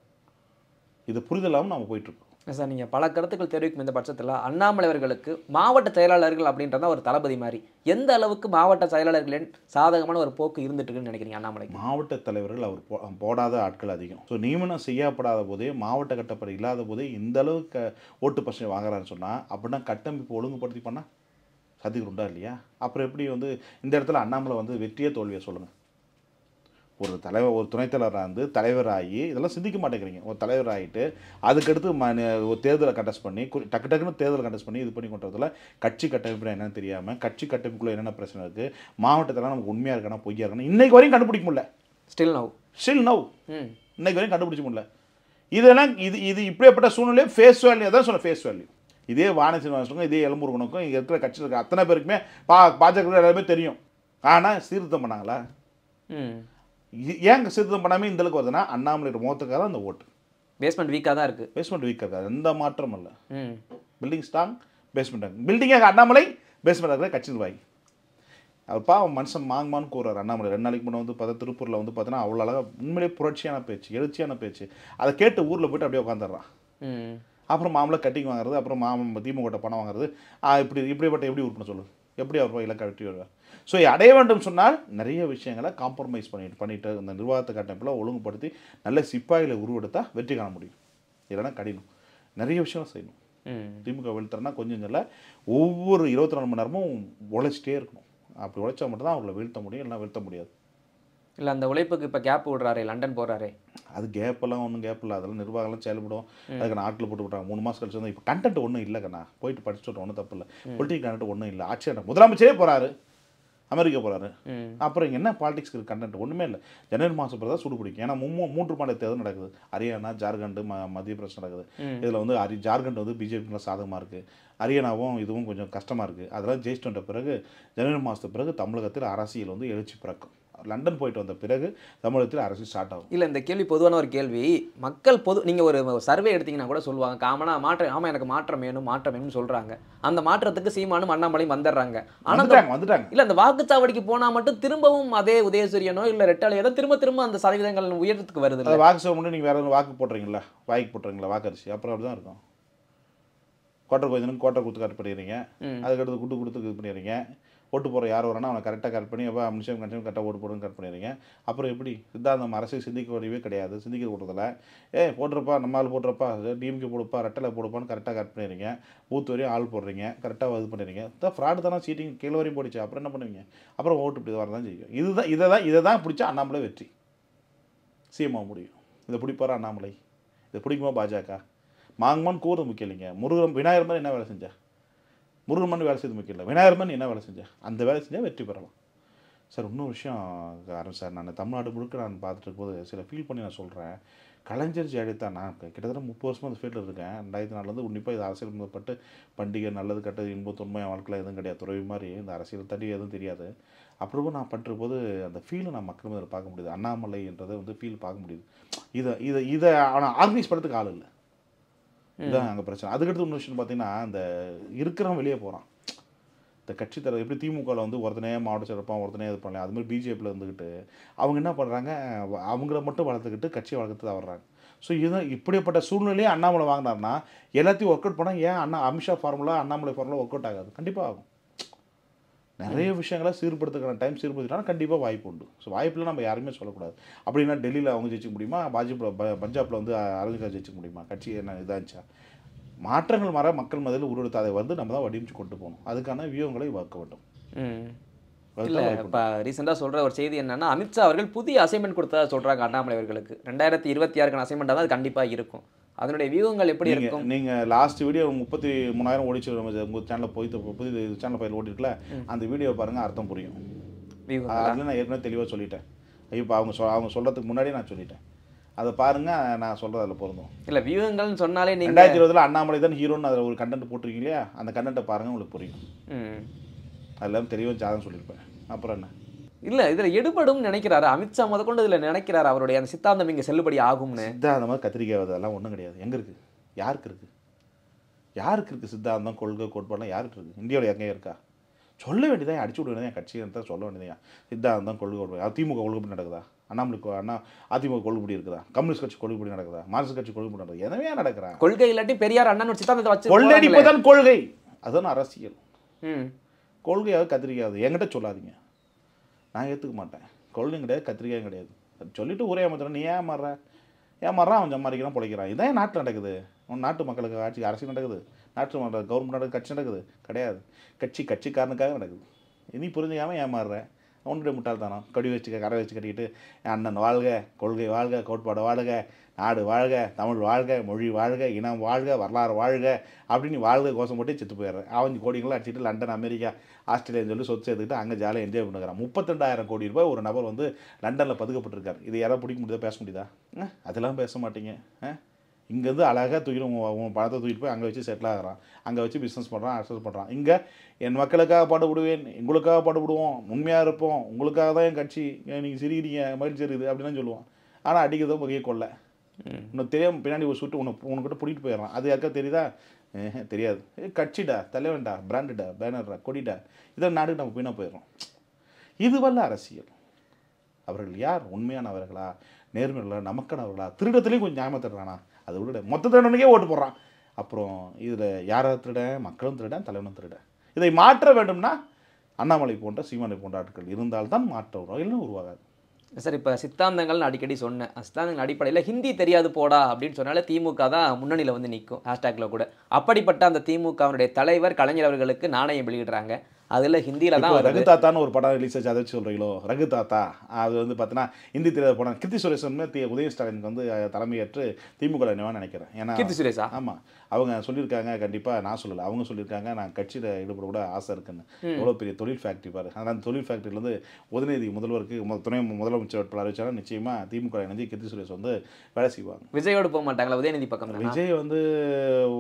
இது புரிதலாமல் நம்ம போயிட்டுருக்கோம்
சார் நீங்கள் பல கருத்துக்கள் தெரிவிக்கும் இந்த பட்சத்தில் அண்ணாமலை அவர்களுக்கு மாவட்ட செயலாளர்கள் அப்படின்றத ஒரு தளபதி மாதிரி எந்த அளவுக்கு மாவட்ட செயலாளர்களின் சாதகமான ஒரு போக்கு இருந்துட்டு இருக்குன்னு நினைக்கிறீங்க அண்ணாமலைக்கு
மாவட்ட தலைவர்கள் அவர் போ போடாத ஆட்கள் அதிகம் ஸோ நியமனம் செய்யப்படாத போதே மாவட்ட கட்டப்படை இல்லாத போதே இந்த அளவுக்கு ஓட்டு பர்சன்ட் வாங்குறாருன்னு சொன்னால் அப்படின்னா கட்டமைப்பு ஒழுங்குபடுத்தி பண்ணால் சதிகள் உண்டா இல்லையா அப்புறம் எப்படி வந்து இந்த இடத்துல அண்ணாமலை வந்து வெற்றியே தோல்வியை சொல்லுங்கள் ஒரு தலைவர் ஒரு துணைத் தலைவராக இருந்து தலைவராகி இதெல்லாம் சிந்திக்க மாட்டேங்கிறீங்க ஒரு தலைவர் ஆகிட்டு அதுக்கடுத்து ம ஒரு தேர்தலை கண்டஸ்ட் பண்ணி குறி- டக்கு டக்குன்னு தேர்தலை கண்டஸ்ட் பண்ணி இது பண்ணி கொண்டதில் கட்சி கட்டமைப்பு என்னன்னு தெரியாமல் கட்சி கட்டமைப்புக்குள்ள என்னென்ன பிரச்சனை இருக்குது மாவட்டத்தில் நமக்கு உண்மையாக இருக்கானா பொய்யா இருக்கானா இன்னைக்கு வரையும் கண்டுபிடிக்க முடியல
ஸ்டில் நவ்
ஸ்டில் நவ்
ம்
இன்னைக்கு வரையும் கண்டுபிடிச்ச முடியல இதெல்லாம் இது இது இப்படிப்பட்ட சூழ்நிலையே ஃபேஸ் வேல்யூ தான் சொல்ல ஃபேஸ் வேல்யூ இதே வான சீனிவாசனுக்கும் இதே எலும்புருகனுக்கும் இங்கே இருக்கிற கட்சியில் இருக்க அத்தனை பேருக்குமே பா பாஜக எல்லாருமே தெரியும் ஆனால் சீர்திருத்தம் பண்ணாங்களா
ம்
இ- ஏன் சீர்திருத்தம் பண்ணாமல் இந்த அளவுக்கு வருதுன்னா அண்ணாமலையோட முகத்துக்காக தான் அந்த ஓட்டு
பேஸ்மெண்ட் வீக்காக தான் இருக்குது
பேஸ்மெண்ட் வீக்காக இருக்காது எந்த மாற்றம் இல்லை
ம்
பில்டிங் ஸ்ட்ராங் பேஸ்மெண்ட் பில்டிங்காக அண்ணாமலை பேஸ்மெண்ட் இருக்கிற கட்சி நிர்வாகி அவர் பாவம் மனுஷன் மாங்கமான்னு கூறாரு அண்ணாமலை ரெண்டு நாளைக்கு முன்னே வந்து பார்த்தா திருப்பூரில் வந்து பார்த்தீங்கன்னா அவ்வளோ அழகாக உண்மையிலே புரட்சியான பேச்சு எழுச்சியான பேச்சு அதை கேட்டு ஊரில் போயிட்டு அப்படியே உட்காந்துடுறான்
ம்
அப்புறம் மாமலை கட்டிங் வாங்குறது அப்புறம் மாமன் திமுக பணம் வாங்குறது ஆ, இப்படி இப்படிப்பட்ட எப்படி உறுப்பினர் சொல்லு எப்படி அவர் போய் இலக்கை வெட்டி வருவார் ஸோ அடைய வேண்டும் சொன்னால் நிறைய விஷயங்களை காம்ப்ரமைஸ் பண்ணிட்டு பண்ணிட்டு இந்த நிர்வாகத்தை கட்டமைப்பில் ஒழுங்குபடுத்தி நல்ல சிப்பாயிகளை உருவெடுத்தா வெற்றி காண முடியும் இல்லைன்னா கடினம் நிறைய விஷயம் செய்யணும்
ம்
திமுக வீழ்த்துறனா கொஞ்சம் இல்லை ஒவ்வொரு இருபத்தி நாலு மணி நேரமும் உழைச்சிட்டே இருக்கணும் அப்படி உழைச்சா மட்டும்தான் அவங்கள வீழ்த்த முடியும் இல்லைன்னா வீழ்த்த முடியாது
இல்லை அந்த உழைப்புக்கு இப்போ கேப் விடுறாரே லண்டன் போகிறாரே
அது கேப்பெல்லாம் ஒன்றும் கேப் இல்லை அதெல்லாம் நிர்வாகம்லாம் செயல்படும் அதுக்கு நாட்டில் போட்டு விட்டாங்க மூணு மாதம் கழிச்சு வந்து இப்போ கண்டென்ட் ஒன்றும் இல்லை கண்ணா போயிட்டு படிச்சுட்டு ஒன்றும் தப்பு இல்லை பொலிட்டிக் கண்டென்ட் ஒன்றும் இல்லை ஆட்சியாளர் முதலமைச்சரே போகிறாரு அமெரிக்கா போகிறாரு
ம்
அப்புறம் இங்கே என்ன பாலிடிக்ஸ்க்கு கண்டென்ட் ஒன்றுமே இல்லை ஜனவரி மாதம் பிறகு தான் சூடு பிடிக்கும் ஏன்னா மூ மூன்று மாநில தேர்தல் நடக்குது ஹரியானா ஜார்க்கண்ட் ம மத்திய பிரதேசம் நடக்குது இதில் வந்து ஹரி ஜார்க்கண்ட் வந்து பிஜேபிக்குள்ள சாதகமாக இருக்குது ஹரியானாவும் இதுவும் கொஞ்சம் கஷ்டமாக இருக்குது அதெல்லாம் ஜெயிச்சுட்டு வந்த பிறகு ஜனவரி மாதத்து பிறகு தமிழகத்தில் அரசியல் வந்து எழுச்சி பிறக்கும் லண்டன் போயிட்டு வந்த பிறகு தமிழகத்தில் அரசியல் ஸ்டார்ட் ஆகும்
இல்லை இந்த கேள்வி பொதுவான ஒரு கேள்வி மக்கள் பொது நீங்கள் ஒரு சர்வே எடுத்தீங்கன்னா கூட சொல்லுவாங்க காமனாக மாற்றம் ஆமாம் எனக்கு மாற்றம் வேணும் மாற்றம் வேணும்னு சொல்கிறாங்க அந்த மாற்றத்துக்கு சீமானும் அண்ணாமலையும் வந்துடுறாங்க ஆனால்
வந்துட்டாங்க வந்துட்டாங்க
இல்லை அந்த வாக்குச்சாவடிக்கு போனால் மட்டும் திரும்பவும் அதே உதயசூரியனோ இல்லை ரெட்டாலையோ தான் திரும்ப திரும்ப அந்த சதவீதங்கள் உயரத்துக்கு வருது
அது வாக்கு செய்ய முடியும் நீங்கள் வேற எதுவும் வாக்கு போடுறீங்களா வாய்க்கு போட்டுறீங்களா வாக்கரிசி அப்புறம் அப்படி தான் இருக்கும் கோட்டை கோயிலுக்கு கோட்டை கொடுத்து கரெக்ட் பண்ணிடுறீங்க
ம்.
அதுக்கடுத்து குட்டு கொடுத்து இது பண்ணிடுறீங்க ஓட்டு போகிற யார் வரானா அவனை கரெக்டாக கரெக்ட் பண்ணி அப்போ நிமிஷம் கண்டிப்பாக கரெக்டாக ஓட்டு போடுன்னு கரெக்ட் பண்ணிடுறீங்க அப்புறம் எப்படி சித்தாந்தம் அரசு சிந்திக்க வழியே கிடையாது சிந்திக்க கூட்டத்தில் ஏ போட்டுறப்பா நம்ம ஆள் போட்டுறப்பா டிஎம்கே போடுப்பா ரெட்டலை போடுப்பான்னு கரெக்டாக கரெக்ட் பண்ணிடுறீங்க பூத் வரையும் ஆள் போடுறீங்க கரெக்டாக இது பண்ணிடுறீங்க தான் ஃப்ராடு தானே சீட்டிங் கீழே வரையும் போடுச்சு அப்புறம் என்ன பண்ணுவீங்க அப்புறம் ஓட்டு இப்படி வரதான் செய்யும் இதுதான் இதை தான் இதை தான் பிடிச்சா அண்ணாமலை வெற்றி சிஎம்ஆ முடியும் இதை பிடிப்பாரா அண்ணாமலை இதை பிடிக்குமா பாஜக மாங்கமான் கூறுறது முக்கியம் இல்லைங்க முருகன் விநாயகர் மாதிரி என்ன வேலை செஞ்சா முருகன் மண் வேலை செய்து முக்கியம் இல்லை விநாயகர் மண் என்ன வேலை செஞ்சா அந்த வேலை செஞ்சால் வெற்றி பெறலாம் சார் இன்னொரு விஷயம் அருண் சார் நான் தமிழ்நாடு முழுக்க நான் பார்த்துட்டு இருக்கும்போது சில ஃபீல் பண்ணி நான் சொல்கிறேன் கலைஞர் ஜெயலலிதா நான் கிட்டத்தட்ட முப்பது வருஷமாக அந்த ஃபீல்டில் இருக்கேன் ரெண்டாயிரத்தி நாலுலேருந்து உன்னிப்பாக இது அரசியல் சம்மந்தப்பட்டு பண்டிகை நல்லது கெட்டது இன்பம் தொன்மை என் வாழ்க்கையில் எதுவும் கிடையாது துறவி மாதிரி இந்த அரசியல் தட்டி எதுவும் தெரியாது அப்படி நான் பண்ணுற போது அந்த ஃபீலை நான் மக்கள் மேலே பார்க்க முடியுது அண்ணாமலைன்றதை வந்து ஃபீல் பார்க்க முடியுது இதை இதை இதை அவனை ஆர்கனைஸ் பண்ணுறதுக்கு ஆள் இல்லை இதுதான் அங்கே பிரச்சனை அதுக்கடுத்து இன்னொரு விஷயம் பார்த்தீங்கன்னா இந்த இருக்கிறவன் வெளியே போகிறான் இந்த கட்சி தர எப்படி திமுகவில் வந்து ஒருத்தனே மாவட்ட சிறப்பாக ஒருத்தனே இது பண்ணல அது மாதிரி பிஜேபியில் இருந்துக்கிட்டு அவங்க என்ன பண்ணுறாங்க அவங்கள மட்டும் வளர்த்துக்கிட்டு கட்சியை வளர்த்து தான் வர்றாங்க ஸோ இது இப்படிப்பட்ட சூழ்நிலையே அண்ணாமலை வாங்கினார்னா எல்லாத்தையும் ஒர்க் அவுட் பண்ணால் ஏன் அண்ணா Amit Shah formula Annamalai formula work out ஆகாது கண்டிப்பாக ஆகும் நிறைய விஷயங்களை சீர்படுத்துக்கான டைம் சீர்படுத்தினா கண்டிப்பாக வாய்ப்பு உண்டு ஸோ வாய்ப்பில் நம்ம யாருமே சொல்லக்கூடாது அப்படின்னா டெல்லியில் அவங்க ஜெயிச்சிக்க முடியுமா பாஜக பஞ்சாபில் வந்து அரவிந்த் ஜெயிச்சிக்க முடியுமா கட்சி என்ன இதாச்சா மாற்றங்கள் மாற மக்கள் மதியில் உருவெடுத்து அதை வந்து நம்ம தான் வடிவமைச்சு கொண்டு போகணும் அதுக்கான வியூகங்களை வகுக்க வேண்டும்
ம்
அதுதான்
இல்லை
வாய்ப்பு.
இப்போ ரீசெண்டாக சொல்கிற ஒரு செய்தி என்னன்னா அமித்ஷா அவர்கள் புதிய அசைன்மெண்ட் கொடுத்ததா சொல்கிறாங்க அண்ணாமலை அவர்களுக்கு ரெண்டாயிரத்தி இருபத்தி ஆறுக்கான அசைன்மெண்ட்டாக தான் அது கண்டிப்பாக இருக்கும் அதனுடைய வியூகங்கள் எப்படி
நீங்க
இருக்கும்
நீங்க லாஸ்ட் வீடியோ முப்பத்தி மூணாயிரம் ஓடிச்சு நம்ம உங்க சேனலில் போய் புது சேனல் பயிர் ஓடிருக்கல அந்த வீடியோ பாருங்க அர்த்தம் புரியும்
வியூகம்
அதில் நான் ஏற்கனவே தெளிவாக சொல்லிட்டேன் இப்போ அவங்க சொ அவங்க சொல்றதுக்கு முன்னாடி நான் சொல்லிட்டேன் அதை பாருங்க நான் சொல்றது அதில் பொருந்தும்
இல்லை வியூகங்கள்னு சொன்னாலே நீங்கள்
ரெண்டாயிரத்தி இருபதுல அண்ணாமலை தான் ஹீரோன்னு அதில் ஒரு கண்டென்ட் போட்டிருக்கீங்க இல்லையா அந்த கண்டென்ட்டை பாருங்க உங்களுக்கு புரியும்
ம்
அதெல்லாம் தெளிவாக ஜாதகம் சொல்லியிருப்பேன் அப்புறம் என்ன
இல்லை இதில் எடுபடும் நினைக்கிறாரு அமித்ஷா முதற்கொண்டு இதில் நினைக்கிறாரு அவருடைய அந்த சித்தாந்தம் இங்கே செல்லுபடி ஆகும்னு
சித்தாந்தம் மாதிரி கத்திரிக்காய் அதெல்லாம் ஒன்றும் கிடையாது எங்கே இருக்குது யாருக்கு இருக்குது யாருக்கு இருக்குது சித்தாந்தம் கொள்கை கோட்பாடுலாம் யாருக்கு இருக்குது இந்தியாவில் எங்கே இருக்கா சொல்ல வேண்டியதான் அடிச்சு விட வேண்டியதான் கட்சி இருந்தால் சொல்ல வேண்டியதான் சித்தாந்தம் கொள்கை கோட்பாடு அது திமுக கொள்கைப்படி நடக்குதா அண்ணாமலைக்கு அண்ணா அதிமுக கொள்கைப்படி இருக்குதா கம்யூனிஸ்ட் கட்சி கொள்கைப்படி நடக்குதா மார்க்சிஸ்ட் கட்சி கொள்கைப்படி நடக்குது எதவே நடக்கிறா
கொள்கை இல்லாட்டி பெரியார் அண்ணன் ஒரு சித்தாந்தத்தை வச்சு போறாங்களே.
கொள்ளடிப்பதான் கொள்கை அதுதான் அரசியல்
ம்
கொள்கையாவது கத்திரிக்காது என்கிட்ட சொல்லாதீங்க நான் ஏற்றுக்க மாட்டேன் கொள்கையும் கிடையாது கத்திரிக்காயும் கிடையாது அது சொல்லிட்டு ஊரே ஏமாத்துறேன் நீ ஏமாறுற ஏமாறுறான் அவன் சம்பாதிக்கிறான் பிழைக்கிறான் இதான் நாட்டில் நடக்குது உன் நாட்டு மக்களுக்கு ஆட்சி அரசியல் நடக்குது நாட்டு மக்கள் கவர்மெண்ட் நடக்குது கட்சி நடக்குது கிடையாது கட்சி கட்சிக்காரனுக்காக நடக்குது இனி புரிஞ்சுக்காம ஏமாறுற அவனுடைய முட்டாள்தானம் கடி வச்சு கரை வச்சு கட்டிக்கிட்டு என் அண்ணன் வாழ்க கொள்கை வாழ்க கோட்பாடு வாழ்க நாடு வாழ்க தமிழ் வாழ்க மொழி வாழ்க இனம் வாழ்க வரலாறு வாழ்க அப்படின்னு நீ வாழ்க கோஷம் போட்டு செத்து போயிடுறேன் அவன் கோடிகளை அடிச்சுட்டு லண்டன் அமெரிக்கா ஆஸ்திரேலியான்னு சொல்லி சொத்து சேர்த்துக்கிட்டு அங்கே ஜாலியாக என்ஜாய் பண்ணுறான் முப்பத்திரெண்டாயிரம் கோடி ரூபாய் ஒரு நபர் வந்து லண்டனில் பதுக்கப்பட்டிருக்காரு இது யாராவது பிடிக்க முடியுதா பேச முடியுதா அஹ், அதெல்லாம் பேச மாட்டீங்க அஹ்? இங்கேருந்து அழகாக தூக்கிட்டு உன் உன் பணத்தை தூக்கிட்டு போய் அங்கே வச்சு செட்டில் ஆகிறான் அங்கே வச்சு பிஸ்னஸ் பண்ணுறான் அக்சஸ் பண்ணுறான் இங்கே என் மக்களுக்காக பாடுபடுவேன் உங்களுக்காக பாடுபடுவோம் உண்மையாக இருப்போம் உங்களுக்காக தான் என் கட்சி நீங்கள் சிரிக்கிறீங்க மகிழ்ச்சி இருக்குது அப்படின்னு சொல்லுவான் ஆனால் அடிக்கிறதோ பெரிய கொள்ளை இன்னும் தெரியாம பின்னாடி ஒரு சுட்டு உன்னை உனக்கிட்ட பிடிக்கிட்டு போயிடுறான் அது யாருக்கா தெரியுதா ஏஹே, தெரியாது ஏ கட்சிடா தலைவன்டா பிராண்டுடா பேனர்டா கொடிடா இதெல்லாம் நாடுக்கு நம்ம பின்னா போயிடுறோம் இதுவல்ல அரசியல் அவர்கள் யார் உண்மையானவர்களா நேர்மையாளர்களா நமக்கானவர்களா திருடத்துலேயும் கொஞ்சம் நியாயமாக திருடுறானா அதை விட மொத்த திருடனுக்கே ஓட்டு போடுறான் அப்புறம் இதில் யாரை திருட மக்களும் திருட தலைவனும் திருட இதை மாற்ற வேண்டும்னா அண்ணாமலை போன்ற சீமானை போன்ற ஆட்கள் இருந்தால்தான் மாற்ற வரும் இல்லைன்னா உருவாகாது
சார் இப்போ சித்தாந்தங்கள்னு அடிக்கடி சொன்னேன் சித்தாந்தங்கள் அடிப்படையில் ஹிந்தி தெரியாது போடா அப்படின்னு சொன்னாலே திமுக தான் முன்னணியில் வந்து நிற்கும் ஹேஷ்டேக்கில் கூட அப்படிப்பட்ட அந்த திமுகவினுடைய தலைவர் கலைஞர் அவர்களுக்கு நாணயம் வெளியிடுறாங்க அதில் ஹிந்தியில் தான்
இப்போ
வருது
ரகு தாத்தான்னு ஒரு படம் ரிலீஸ் ஆச்சு அதை வச்சு சொல்கிறீங்களோ ரகு தாத்தா அது வந்து பார்த்தீங்கன்னா இந்தி தெரியாத படம் கிருத்தி சுரேஷன் தி உதய ஸ்டாலினுக்கு வந்து அஹ், தலைமையேற்று திமுக நினைவான்னு நினைக்கிறேன் ஏன்னா
கீர்த்தி சுரேஷா
ஆமாம் அவங்க சொல்லியிருக்காங்க கண்டிப்பாக நான் சொல்லலை அவங்க சொல்லியிருக்காங்க நான் கட்சியில் ஈடுபட கூட ஆசை இருக்குன்னு எவ்வளோ பெரிய தொழில் ஃபேக்ட்ரி பாரு ஆனால் அந்த தொழில் ஃபேக்ட்ரியிலேருந்து உதயநிதி முதல்வருக்கு மு- துணை முதலமைச்சர் வேட்பாளர் அறிவிச்சாலும் நிச்சயமாக திமுக இணைஞ்சு கிருத்தி சுரேஷ் வந்து வேலை செய்வாங்க
விஜயோடு போக மாட்டாங்களா உதயநிதி பக்கம் தானா?
விஜய் வந்து ஓ,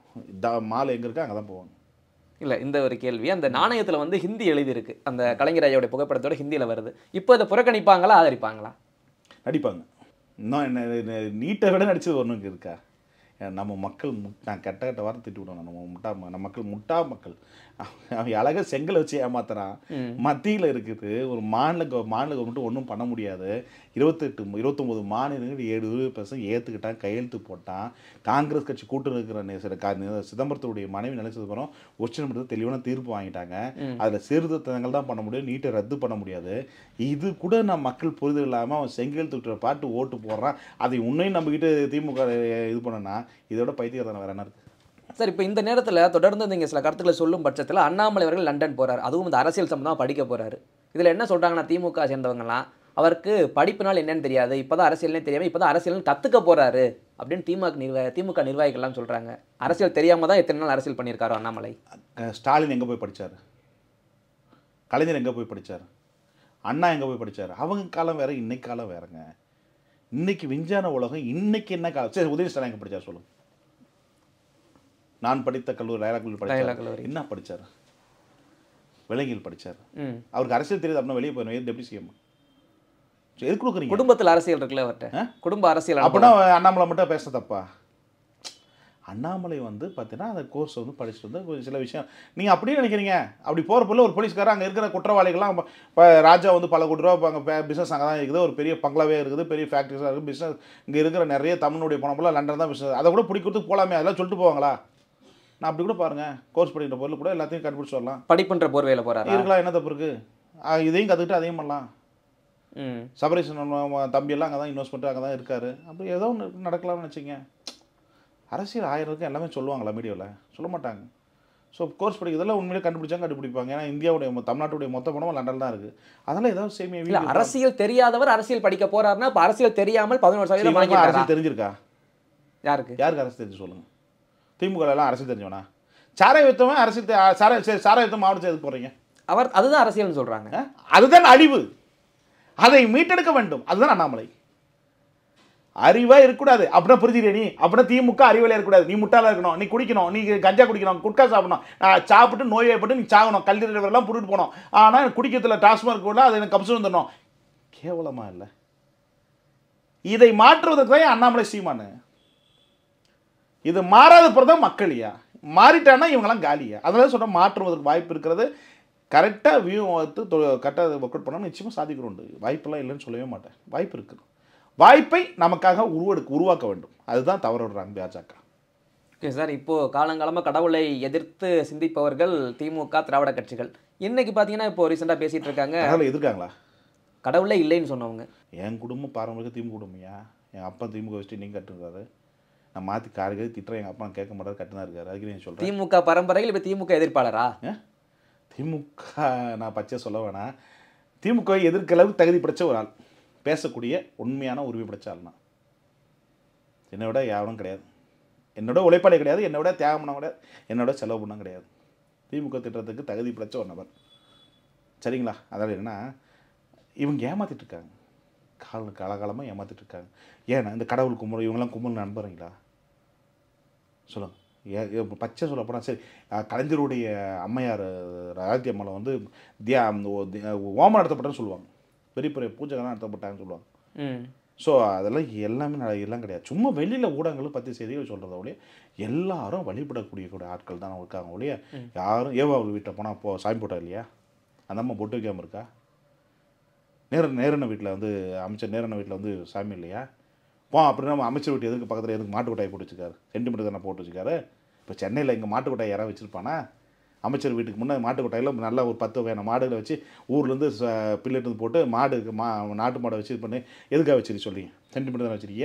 த- மால் எங்கே இருக்கோ அங்கே தான் போவாங்க
இல்ல இந்த ஒரு கேள்வி அந்த நாணயத்துல வந்து ஹிந்தி எழுதியிருக்கு அந்த கலைஞர் ஐயாவுடைய புகைப்படத்தோட ஹிந்தியில வருது இப்போ இதை புறக்கணிப்பாங்களா ஆதரிப்பாங்களா
நடிப்பாங்க இன்னும் என்ன என்ன நீட்டை விட நடிச்சது ஒன்றும் இருக்கா ஏன் நம்ம மக்கள் முட் நான் கெட்ட கெட்ட வார்த்தை திட்டி விடுவோம் நம்ம முட்டா ம- நம்ம மக்கள் முட்டா மக்கள் அவன் அவன் அழகாக செங்கலை வச்சு ஏமாத்துறான் மத்தியில் இருக்குது ஒரு மாநில கவ- மாநில கவர்மெண்ட் ஒன்றும் பண்ண முடியாது இருபத்தெட்டு இருபத்தொம்போது மாநிலங்கள் ஏழு பர்சன்ட் ஏற்றுக்கிட்டான் கையெழுத்து போட்டான் காங்கிரஸ் கட்சி கூட்டு இருக்கிற நே- சில கா- நே- சிதம்பரத்துடைய மனைவி நினைச்சதுக்கப்புறம் உச்சநீதிமன்றத்தில் தெளிவான தீர்ப்பு வாங்கிட்டாங்க அதில் சீர்திருத்தங்கள் தான் பண்ண முடியும் நீட்டை ரத்து பண்ண முடியாது இது கூட நம்ம மக்கள் புரிதல் இல்லாமல் அவன் செங்கல் தூக்கிற பாட்டு ஓட்டு போடுறான் அதை உன்னையும் நம்பிக்கிட்டு திமுக இது பண்ணனா இதோட பைத்தியக்காரன் வேற என்ன இருக்கு
சார் இப்போ இந்த நேரத்துல தொடர்ந்து நீங்க சில கருத்துக்களை சொல்லும் பட்சத்துல அண்ணாமலை அவர்கள் லண்டன் போறாரு அதுவும் இந்த அரசியல் சம்பந்தமா படிக்க போறாரு இதுல என்ன சொல்றாங்கன்னா திமுக சேர்ந்தவங்கலாம் அவருக்கு படிப்புனால் என்னன்னு தெரியாது இப்போதான் அரசியல்னே தெரியாம இப்போதான் அரசியல்னு கத்துக்க போறாரு அப்படின்னு திமுக நிர்வாக திமுக நிர்வாகிகள்லாம் சொல்றாங்க அரசியல் தெரியாம தான் எத்தனை நாள் அரசியல் பண்ணியிருக்காரோ அண்ணாமலை
அஹ் ஸ்டாலின் எங்கே போய் படிச்சாரு கலைஞர் எங்கே போய் படிச்சாரு அண்ணா எங்கே போய் படிச்சாரு அவங்க காலம் வேற இன்னைக்கு காலம் வேறங்க இன்னைக்கு விஞ்ஞான உலகம் இன்னைக்கு என்ன காலம் சரி உதய ஸ்டாலின் எங்கே படிச்சார் சொல்லுங்க நான் படித்த கல்லூரி லயலா கல்லூரி
லயோலா
படிச்சார்
கல்லூரி.
என்ன படிச்சார் விலங்கியல் படிச்சார்
ம்
அவருக்கு அரசியல் தெரியுது அப்படின்னா வெளியே போயிடும் டெப்டி சிஎம் எது கொடுக்குறீங்க
குடும்பத்துல அரசியல் இருக்குல்ல அவர்கிட்ட குடும்ப அரசியல்
அப்படின்னா
அனுபவம்.
அண்ணாமலை மட்டும் பேச தப்பா அண்ணாமலை வந்து பார்த்தீங்கன்னா அந்த கோர்ஸ் வந்து படிச்சுட்டு வந்து கொஞ்சம் சில விஷயம் நீங்கள் அப்படியே நினைக்கிறீங்க அப்படி போகிற போல ஒரு போலீஸ்காரர் அங்கே இருக்கிற குற்றவாளிகள்லாம் இப்போ ராஜா வந்து பல கோடி ரூபா அங்கே பிஸ்னஸ் அங்கே தான் இருக்குது ஒரு பெரிய பங்களாவே இருக்குது பெரிய ஃபேக்ட்ரிஸாக இருக்குது பிஸ்னஸ் இங்கே இருக்கிற நிறைய தமிழ்னுடைய பணம் போல லண்டன் தான் பிஸ்னஸ் அதை கூட பிடிக்கிறதுக்கு போகலாமே அதெல்லாம் சொல்லிட்டு போவாங்களா நான் அப்படி கூட பாருங்கள் கோர்ஸ் படிக்கிற பொருள் கூட எல்லாத்தையும் கண்டுபிடிச்சு வரலாம்
படிப்புன்ற போர்வையில போறாரா
இருக்கலாம் என்ன தப்பு இருக்குது ஆ, இதையும் கற்றுக்கிட்டு அதையும் பண்ணலாம்
ம்
சபரேஷன் தம்பியெல்லாம் அங்கே தான் இன்வெஸ்ட்மெண்ட் அங்கே தான் இருக்காரு அப்படி ஏதோ ஒன்று நடக்கலாம்னு வச்சுங்க அரசியல் ஆயிரம் இருக்கு எல்லாமே சொல்லுவாங்களா மீடியாவில் சொல்ல மாட்டாங்க ஸோ கோர்ஸ் படிக்கிறதெல்லாம் உண்மையிலே கண்டுபிடிச்சாங்க கண்டுபிடிப்பாங்க ஏன்னா இந்தியாவுடைய மொ- தமிழ்நாட்டுடைய மொத்த பணமும் லண்டன் தான் இருக்குது அதனால் ஏதாவது சேமியா
இல்ல அரசியல் தெரியாதவர் அரசியல் படிக்க போறாருன்னா இப்ப அரசியல் தெரியாமல் பதினோரு சதவீதம்
சீமானுக்கு
வாங்கிட்டாரா
அரசியல் தெரிஞ்சிருக்கா
யாருக்கு
யாருக்கு அரசியல் தெரிஞ்சு சொல்லுங்கள் திமுக எல்லாம் அரசியல் தெரிஞ்சவனா சாராய வித்தவன் அரசியல் தெ- சாராய சரி, சாராய வித்தம் மாவட்டத்தை எதுக்கு போகிறீங்க
அவர் அதுதான் அரசியல்னு சொல்றாங்க
அதுதான் அழிவு அதை மீட்டெடுக்க வேண்டும் அதுதான் அண்ணாமலை அறிவா இருக்கக்கூடாது அப்படின்னா புரிஞ்சுக்கிற நீ அப்படின்னா திமுக அறிவில இருக்கக்கூடாது நீ முட்டாளா இருக்கணும் நீ குடிக்கணும் நீ கஞ்சா குடிக்கணும் குட்கா சாப்பிடணும் ஆஹ் சாப்பிட்டு நோய் ஏற்பட்டு நீ சாகணும் கல்லீரல் எல்லாம் புரிட்டு போகணும் ஆனால் குடிக்கிறதுல டாஸ்மார்க் கூட அது எனக்கு கப்சு வந்துடணும் கேவலமா இல்லை இதை மாற்றுவதற்கு தான் ஏன் அண்ணாமலை சீமானு இது மாறாத பிறதான் மக்களியா மாறிட்டான்னா இவங்கெல்லாம் காலியா அதனால சொல்கிறேன் மாற்றுவதற்கு வாய்ப்பு இருக்கிறது கரெக்டாக வியூ வந்து கரெக்டாக ஒர்க் அவுட் பண்ணால் நிச்சயமாக சாதிக்கிறோம் உண்டு வாய்ப்பெல்லாம் இல்லைன்னு சொல்லவே மாட்டேன் வாய்ப்பு இருக்குது வாய்ப்பை நமக்காக உருவெடுக்க உருவாக்க வேண்டும் அதுதான் தவறு விடுறாங்க பாஜக
ஓகே சார் இப்போ காலங்காலமா கடவுளை எதிர்த்து சிந்திப்பவர்கள் திமுக திராவிட கட்சிகள் இன்னைக்கு பாத்தீங்கன்னா இப்போ ரீசெண்டா பேசிட்டு இருக்காங்க
அதனால் எதிர்க்காங்களா
கடவுளே இல்லைன்னு சொன்னவங்க
என் குடும்பம் பாரம்பரிய திமுக குடும்பம்யா என் அப்பா திமுக வச்சுட்டு நீங்கள் கட்டுறாரு நான் மாற்றி காருக்கு திட்டுறேன் எங்கள் அப்பா கேட்க மாட்டாரு கட்டுனா இருக்காரு அதுக்கு நீ சொல்கிறேன்
திமுக பரம்பரையில் இப்ப திமுக எதிர்ப்பாளரா
திமுக நான் பச்சை சொல்ல வேணாம் திமுக எதிர்க்க அளவுக்கு தகுதி படைச்ச ஒரு ஆள் பேசக்கூடிய உண்மையான உரிமை படைச்ச ஆள் நான் என்னை விட யாரும் கிடையாது என்னோட உழைப்பாளி கிடையாது என்னை விட தியாகம் பண்ண கிடையாது என்னோட செலவு பண்ண கிடையாது திமுக திட்டத்துக்கு தகுதி படைச்ச ஒரு நபர் சரிங்களா அதாவது என்னன்னா இவங்க ஏமாத்திட்டு இருக்காங்க கால காலகாலமாக ஏமாத்திட்டு இருக்காங்க ஏன்னா இந்த கடவுள் கும்பல் இவங்கெல்லாம் கும்பல் நண்பருங்களா சொல்லுங்க ஏ ஏ- பச்சை சொல்ல போனால் சரி அஹ் கலைஞருடைய அம்மையார் ராஜி அம்மாவில் வந்து தியா ஓ- தி- ஓமம் நடத்தப்பட்டன்னு சொல்லுவாங்க பெரிய பெரிய பூஜைகள்லாம் நடத்தப்பட்டாங்கன்னு சொல்லுவாங்க
ம்
ஸோ அதெல்லாம் எல்லாமே நட- எல்லாம் கிடையாது சும்மா வெளியில் ஊடகங்கள் பற்றி செய்திகள் சொல்கிறத ஒழிய எல்லாரும் வழிபடக்கூடிய கூட ஆட்கள் தான் இருக்காங்க ஒழிய யாரும் ஏவா அவங்க வீட்டில் போனால் போ சாமி போட்டா இல்லையா அந்த அம்மா பொட்டு வைக்காமல் இருக்கா நேர நேரண்ண வீட்டில் வந்து அமைச்சர் நேரண்ண வீட்டில் வந்து சாமி இல்லையா போ அப்படின்னா நம்ம அமைச்சர் வீட்டு எதுக்கு பக்கத்தில் எதுக்கு மாட்டு கொட்டாய் போட்டு வச்சுக்காரு சென்டிமீட்டர் தானே போட்டு வச்சுக்காரு இப்போ சென்னையில் இங்கே மாட்டு கொட்டாய் யாராவது வச்சுருப்பானா அமைச்சர் வீட்டுக்கு முன்னே மாட்டு கொட்டாயில் நல்லா ஒரு பத்து வகையான மாடுகளை வச்சு ஊர்லேருந்து பில்லெட்டு போட்டு மாடு மா நாட்டு மாடை வச்சு இது பண்ணி எதுக்காக வச்சிருக்க சொல்லி சென்டிமீட்டர் தானே வச்சிருக்கீங்க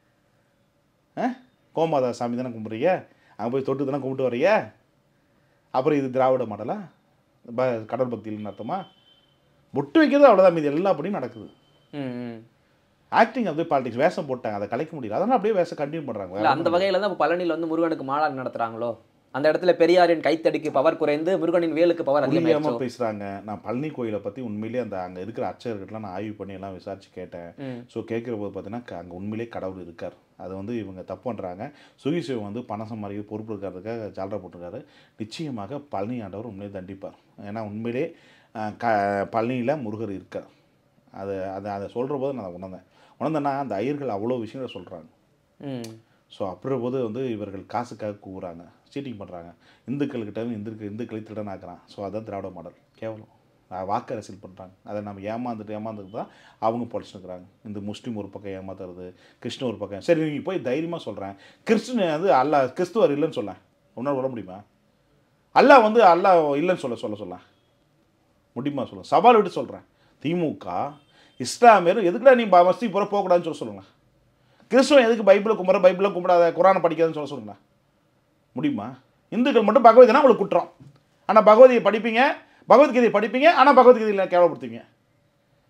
ஆ கோமாதா சாமி தானே கும்பிட்றீங்க அங்கே போய் தொட்டு தானே கும்பிட்டு வர்றீங்க அப்புறம் இது திராவிட மாடலா ப கடல் பக்தியில் அர்த்தமா பொட்டு வைக்கிறது அவ்வளோதான் மீதி எல்லா படியும் நடக்குது
ம் ம்
ஆக்டிங் வந்து பாலிடிக்ஸ் வேஷம் போட்டாங்க அதை கலைக்க முடியல அதனால் அப்படியே வேஷம் கண்டினியூ பண்ணுறாங்க
இல்ல அந்த வகையில தான் இப்போ பழனியில் வந்து முருகனுக்கு மாநாடு நடத்துறாங்களோ அந்த இடத்துல பெரியாரின் கைத்தடிக்கு பவர் குறைந்து முருகனின் வேலுக்கு பவர் அதிகமாயிடுச்சோ
புரியாமல் பேசுகிறாங்க நான் பழனி கோயிலை பற்றி உண்மையிலேயே அந்த அங்கே இருக்கிற அர்ச்சகர்கள்லாம் நான் ஆய்வு பண்ணி எல்லாம் விசாரிச்சு கேட்டேன்
ம்
ஸோ கேட்குற போது பார்த்தீங்கன்னா அங்கே உண்மையிலே கடவுள் இருக்கார் அதை வந்து இவங்க தப்பு பண்ணுறாங்க சுகிசிவம் வந்து பணம் சம்பாதிக்க பொறுப்பு இருக்கிறதுக்காக ஜாலரா போட்டிருக்காரு நிச்சயமாக பழனி ஆண்டவர் உண்மையிலே தண்டிப்பார் ஏன்னா உண்மையிலே அஹ், க பழனியில் முருகர் இருக்கார் அது அதை அதை சொல்கிற போது நான் அதை உணர்ந்தேன் உணர்ந்தேன்னா அந்த ஐயர்கள் அவ்வளோ விஷயங்களை சொல்கிறாங்க
ம்
ஸோ அப்படின்ற போது வந்து இவர்கள் காசுக்காக கூவுறாங்க சீட்டிங் பண்ணுறாங்க இந்துக்கள்கிட்ட இந்துக்கு இந்துக்களை திருடன் ஆக்குறான் ஸோ அதான் திராவிட மாடல் கேவலம் அஹ் வாக்கு அரசியல் பண்ணுறாங்க அதை நம்ம ஏமாந்துட்டு ஏமாந்துட்டு தான் அவங்க பொழைச்சிருக்கிறாங்க இந்த முஸ்லீம் ஒரு பக்கம் ஏமாத்துறது கிறிஸ்டின் ஒரு பக்கம் சரி நீங்கள் போய் தைரியமாக சொல்கிறேன் கிறிஸ்டின் வந்து அல்லா கிறிஸ்துவர் இல்லைன்னு சொல்ல உன்னால் சொல்ல முடியுமா அல்லாஹ் வந்து அல்லாஹ் இல்லைன்னு சொல்ல சொல்ல சொல்ல முடியுமா சொல்ல சவால் விட்டு சொல்கிறேன் திமுக இஸ்லாமியர் எதுக்குடா நீ ப- மஸ்தி புற போகக்கூடாதுன்னு சொல்ல சொல்லுங்க கிறிஸ்துவன் எதுக்கு பைபிளை கும்பிட்ற பைபிளை கும்பிடாத குரானை படிக்காதுன்னு சொல்ல சொல்லுங்க முடியுமா இந்துக்கள் மட்டும் பகவத்கீதை உங்களுக்கு குற்றம் ஆனால் பகவதியை படிப்பீங்க பகவத்கீதையை படிப்பீங்க ஆனால் பகவத்கீதையில் கேவலப்படுத்துவீங்க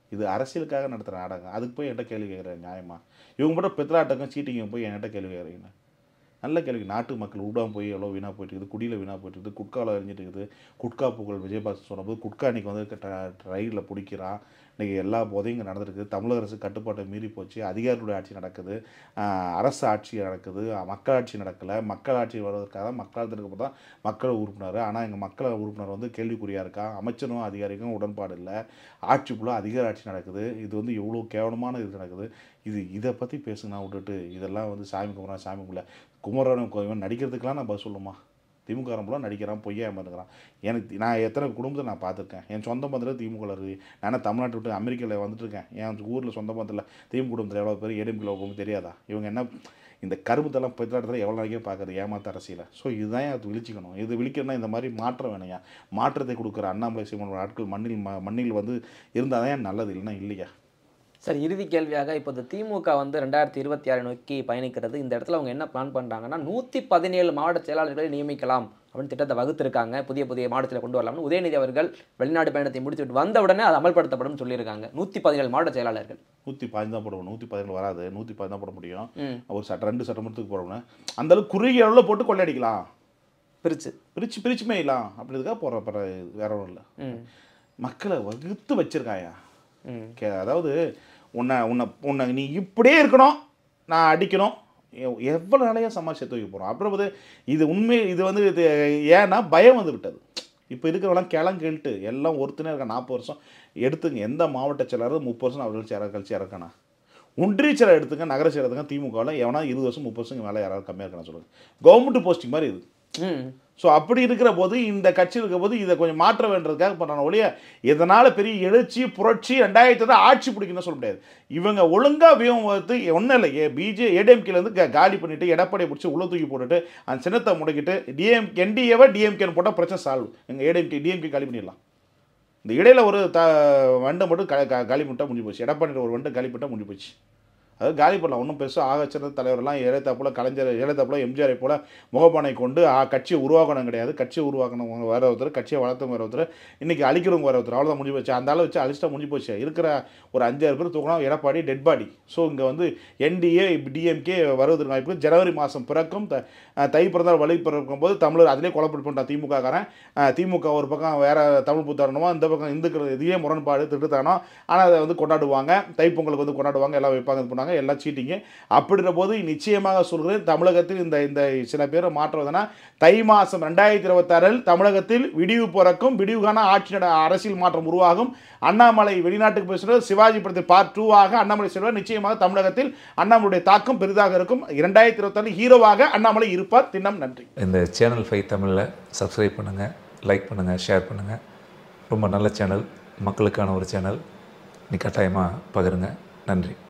இது அரசியலுக்காக நடத்துகிற நாடகம் அதுக்கு போய் என்கிட்ட கேள்வி கேட்குறேன் நியாயமா இவங்க மட்டும் பித்தலாட்டக்கும் சீட்டிங்கும் போய் என்கிட்ட கேள்வி கேட்குறீங்க நல்ல கேள்வி நாட்டு மக்கள் விடாம போய் எவ்வளோ வீணாக போயிட்டு இருக்குது குடியில் வீணாக போயிட்டு இருக்குது குட்காவில் எரிஞ்சிட்டு இருக்குது குட்கா புகழ் விஜயபாஸ் சொன்னபோது குட்கா இன்னைக்கு வந்து ரயிலில் பிடிக்கிறான் இன்றைக்கி எல்லா போதையும் இங்கே நடந்திருக்கு தமிழக அரசு கட்டுப்பாட்டை மீறி போச்சு அதிகாரிகளுடைய ஆட்சி நடக்குது ஆஹ் அரசு ஆட்சி நடக்குது மக்களாட்சி நடக்கலை மக்களாட்சி வருவதற்காக மக்கள் திறக்கப்பட்டு தான் மக்கள் உறுப்பினர் ஆனால் எங்கள் மக்கள் உறுப்பினர் வந்து கேள்விக்குறியாக இருக்கா அமைச்சரும் அதிகாரிக்கும் உடன்பாடு இல்லை ஆட்சிக்குள்ளே அதிகார ஆட்சி நடக்குது இது வந்து எவ்வளோ கேவலமான இது நடக்குது இது இதை பற்றி பேசுனா விட்டுட்டு இதெல்லாம் வந்து சாமி குமரன் சாமி கும்பிட குமரன் இவன் நடிக்கிறதுக்கெலாம் நான் பதில் சொல்லுமா திமுக ரம்பலாம் நடிக்கிறான் பொய்யா ஏமாந்துக்கிறான் எனக்கு நான் எத்தனை குடும்பத்தை நான் பார்த்துருக்கேன் என் சொந்த பந்தத்தில் திமுக இருக்குது நான் தமிழ்நாட்டை விட்டு அமெரிக்காவில் வந்துட்டு இருக்கேன் என் ஊரில் சொந்த பந்தத்தில் திமுக குடும்பத்தில் எவ்வளோ பேர் ஏடிஎம்கில் போகும் தெரியாதா இவங்க என்ன இந்த கரும்புத்தெல்லாம் பித்தலாட்டத்தில் எவ்வளோ நாளைக்கே பார்க்குறது ஏமாத்த அரசியலை ஸோ இதுதான் அது விழிச்சிக்கணும் இது விழிக்கணும்னா இந்த மாதிரி மாற்றம் வேணையா மாற்றத்தை கொடுக்குற அண்ணாமலை சீமன் ஆட்கள் மண்ணில் ம மண்ணில் வந்து இருந்தால் தான் நல்லது இல்லைன்னா இல்லையா
சார் இறுதி கேள்வியாக இப்போ இந்த திமுக வந்து ரெண்டாயிரத்தி இருபத்தி ஆறு நோக்கி பயணிக்கிறது இந்த இடத்துல அவங்க என்ன பிளான் பண்ணுறாங்கன்னா நூற்றி பதினேழு மாவட்ட செயலாளர்களை நியமிக்கலாம் அப்படின்னு திட்டத்தை வகுத்திருக்காங்க புதிய புதிய மாவட்டத்தில் கொண்டு வரலாம்னு உதயநிதி அவர்கள் வெளிநாடு பயணத்தை முடித்துவிட்டு வந்த உடனே அது அமல்படுத்தப்படும் சொல்லியிருக்காங்க நூற்றி பதினேழு மாவட்ட செயலாளர்கள்
நூற்றி பதினஞ்சு தான் போடுவோம் நூற்றி பதினேழு வராது நூற்றி பதினஞ்சு தான் போட முடியும்
ம்
ஒரு சட்ட ரெண்டு சட்டமன்றத்துக்கு போடணும் அந்த அளவுக்கு குறுகிய அளவில் போட்டு கொள்ளையடிக்கலாம்
பிரிச்சு
பிரித்து பிரித்து மேயலாம் அப்படின்றதுக்காக போகிற பிற வேற ஒன்றும் இல்லை
ம்
மக்களை வகுத்து வச்சிருக்காயா
ம்
கே அதாவது உன்னை உன்னை உன்னை நீ இப்படியே இருக்கணும் நான் அடிக்கணும் எவ்- எவ்வளவு நாளையா சமாளிச்சு தூக்கி போகிறோம் அப்புறம் வந்து இது உண்மை இது வந்து இது ஏன்னா பயம் வந்து விட்டது இப்போ இருக்கிறவெல்லாம் கிளம் கேள்ட்டு எல்லாம் ஒருத்தனே இருக்க நாற்பது வருஷம் எடுத்துங்க எந்த மாவட்ட செயலாளர் முப்பது வருஷம் அவர்கள் சேர கழிச்சு இறக்கணும் ஒன்றிய செயலர் எடுத்துங்க நகர செயலர் எடுத்துங்க திமுகவில் எவனா இருபது வருஷம் முப்பது வருஷம் மேலே யாராவது கம்மியாக இருக்கணும் சொல்லுங்கள் கவர்மெண்ட் போஸ்டிங் மாதிரி இது
ம்
ஸோ அப்படி இருக்கிற போது இந்த கட்சி இருக்கிற போது இதை கொஞ்சம் மாற்ற வேண்டதுக்காக பண்ணுறாங்க ஒழிய இதனால் பெரிய எழுச்சி புரட்சி ரெண்டாயிரத்தி ஆட்சி பிடிக்கணும்னு சொல்ல முடியாது இவங்க ஒழுங்காக வியூகம் வகுத்து ஒன்றும் இல்லை ஏ பிஜே ஏடிஎம்கேலேருந்து க காலி பண்ணிவிட்டு எடப்பாடியை பிடிச்சி உள்ள தூக்கி போட்டுட்டு அந்த சின்னத்தை முடக்கிட்டு டிஎம் என்டிஏவை டிஎம்கேன்னு போட்டால் பிரச்சனை சால்வ் எங்கள் ஏடிஎம்கே டிஎம்கே காலி பண்ணிடலாம் இந்த இடையில ஒரு த வண்டை மட்டும் க க- காலி பண்ணிட்டா முடிஞ்சு போச்சு எடப்பாடி ஒரு வண்டை காலி பண்ணிட்டா முடிஞ்சு போச்சு அது காலி பண்ணலாம் ஒன்றும் பெருசாக ஆகச்சிறந்த தலைவரெல்லாம் ஏழைத்தாப்புல கலைஞர் ஏழைத்தாப்புல எம்ஜிஆரை போல முகப்பானை கொண்டு ஆ, கட்சியை உருவாக்கணும் கிடையாது கட்சியை உருவாக்கணும் வேற ஒருத்தர் கட்சியை வளர்த்தவங்க வேற ஒருத்தர் இன்னைக்கு அழிக்கிறவங்க வேற ஒருத்தர் அவ்வளோதான் முடிஞ்சு போச்சு அந்த அளவு வச்சு அழிச்சிட்டா முடிஞ்சு போச்சு இருக்கிற ஒரு அஞ்சாறு பேர் தூக்கணும் எடப்பாடி டெட் பாடி ஸோ இங்கே வந்து என்டிஏ டிஎம்கே வருவதற்கு வாய்ப்பு ஜனவரி மாதம் பிறக்கும் த அஹ், தை பிறந்தால் வழி பிறக்கும் போது தமிழர் அதிலே கொலப்பட்டு பண்ணிட்டான் திமுக காரன் அஹ், திமுக ஒரு பக்கம் வேற தமிழ் புத்தாரணமோ இந்த பக்கம் இந்துக்கள் இதையே முரண்பாடு திட்டுத்தானோ ஆனால் அதை வந்து கொண்டாடுவாங்க தைப்பொங்கலுக்கு வந்து கொண்டாடுவாங்க எல்லாம் வைப்பாங்க இது பண்ணாங்க எல்லாம் சீட்டிங்க அப்படின்ற போது நிச்சயமாக சொல்கிறேன் தமிழகத்தில் இந்த இந்த சில பேரை மாற்றுவதுனா தை மாதம் ரெண்டாயிரத்தி இருபத்தாறில் தமிழகத்தில் விடிவு பிறக்கும் விடிவுகான ஆட்சி நட அரசியல் மாற்றம் உருவாகும் அண்ணாமலை வெளிநாட்டுக்கு பேசுகிறது சிவாஜி படத்தில் பார்ட் டூவாக அண்ணாமலை செல்வார் நிச்சயமாக தமிழகத்தில் அண்ணாமலையுடைய தாக்கம் பெரிதாக இருக்கும் இரண்டாயிரத்தி இருபத்தாறு ஹீரோவாக அண்ணாமலை இருப்பார் திண்ணம் நன்றி
இந்த சேனல் ஃபைவ் தமிழில் சப்ஸ்கிரைப் பண்ணுங்கள் லைக் பண்ணுங்கள் ஷேர் பண்ணுங்கள் ரொம்ப நல்ல சேனல் மக்களுக்கான ஒரு சேனல் நீ கட்டாயமாக பகிருங்க நன்றி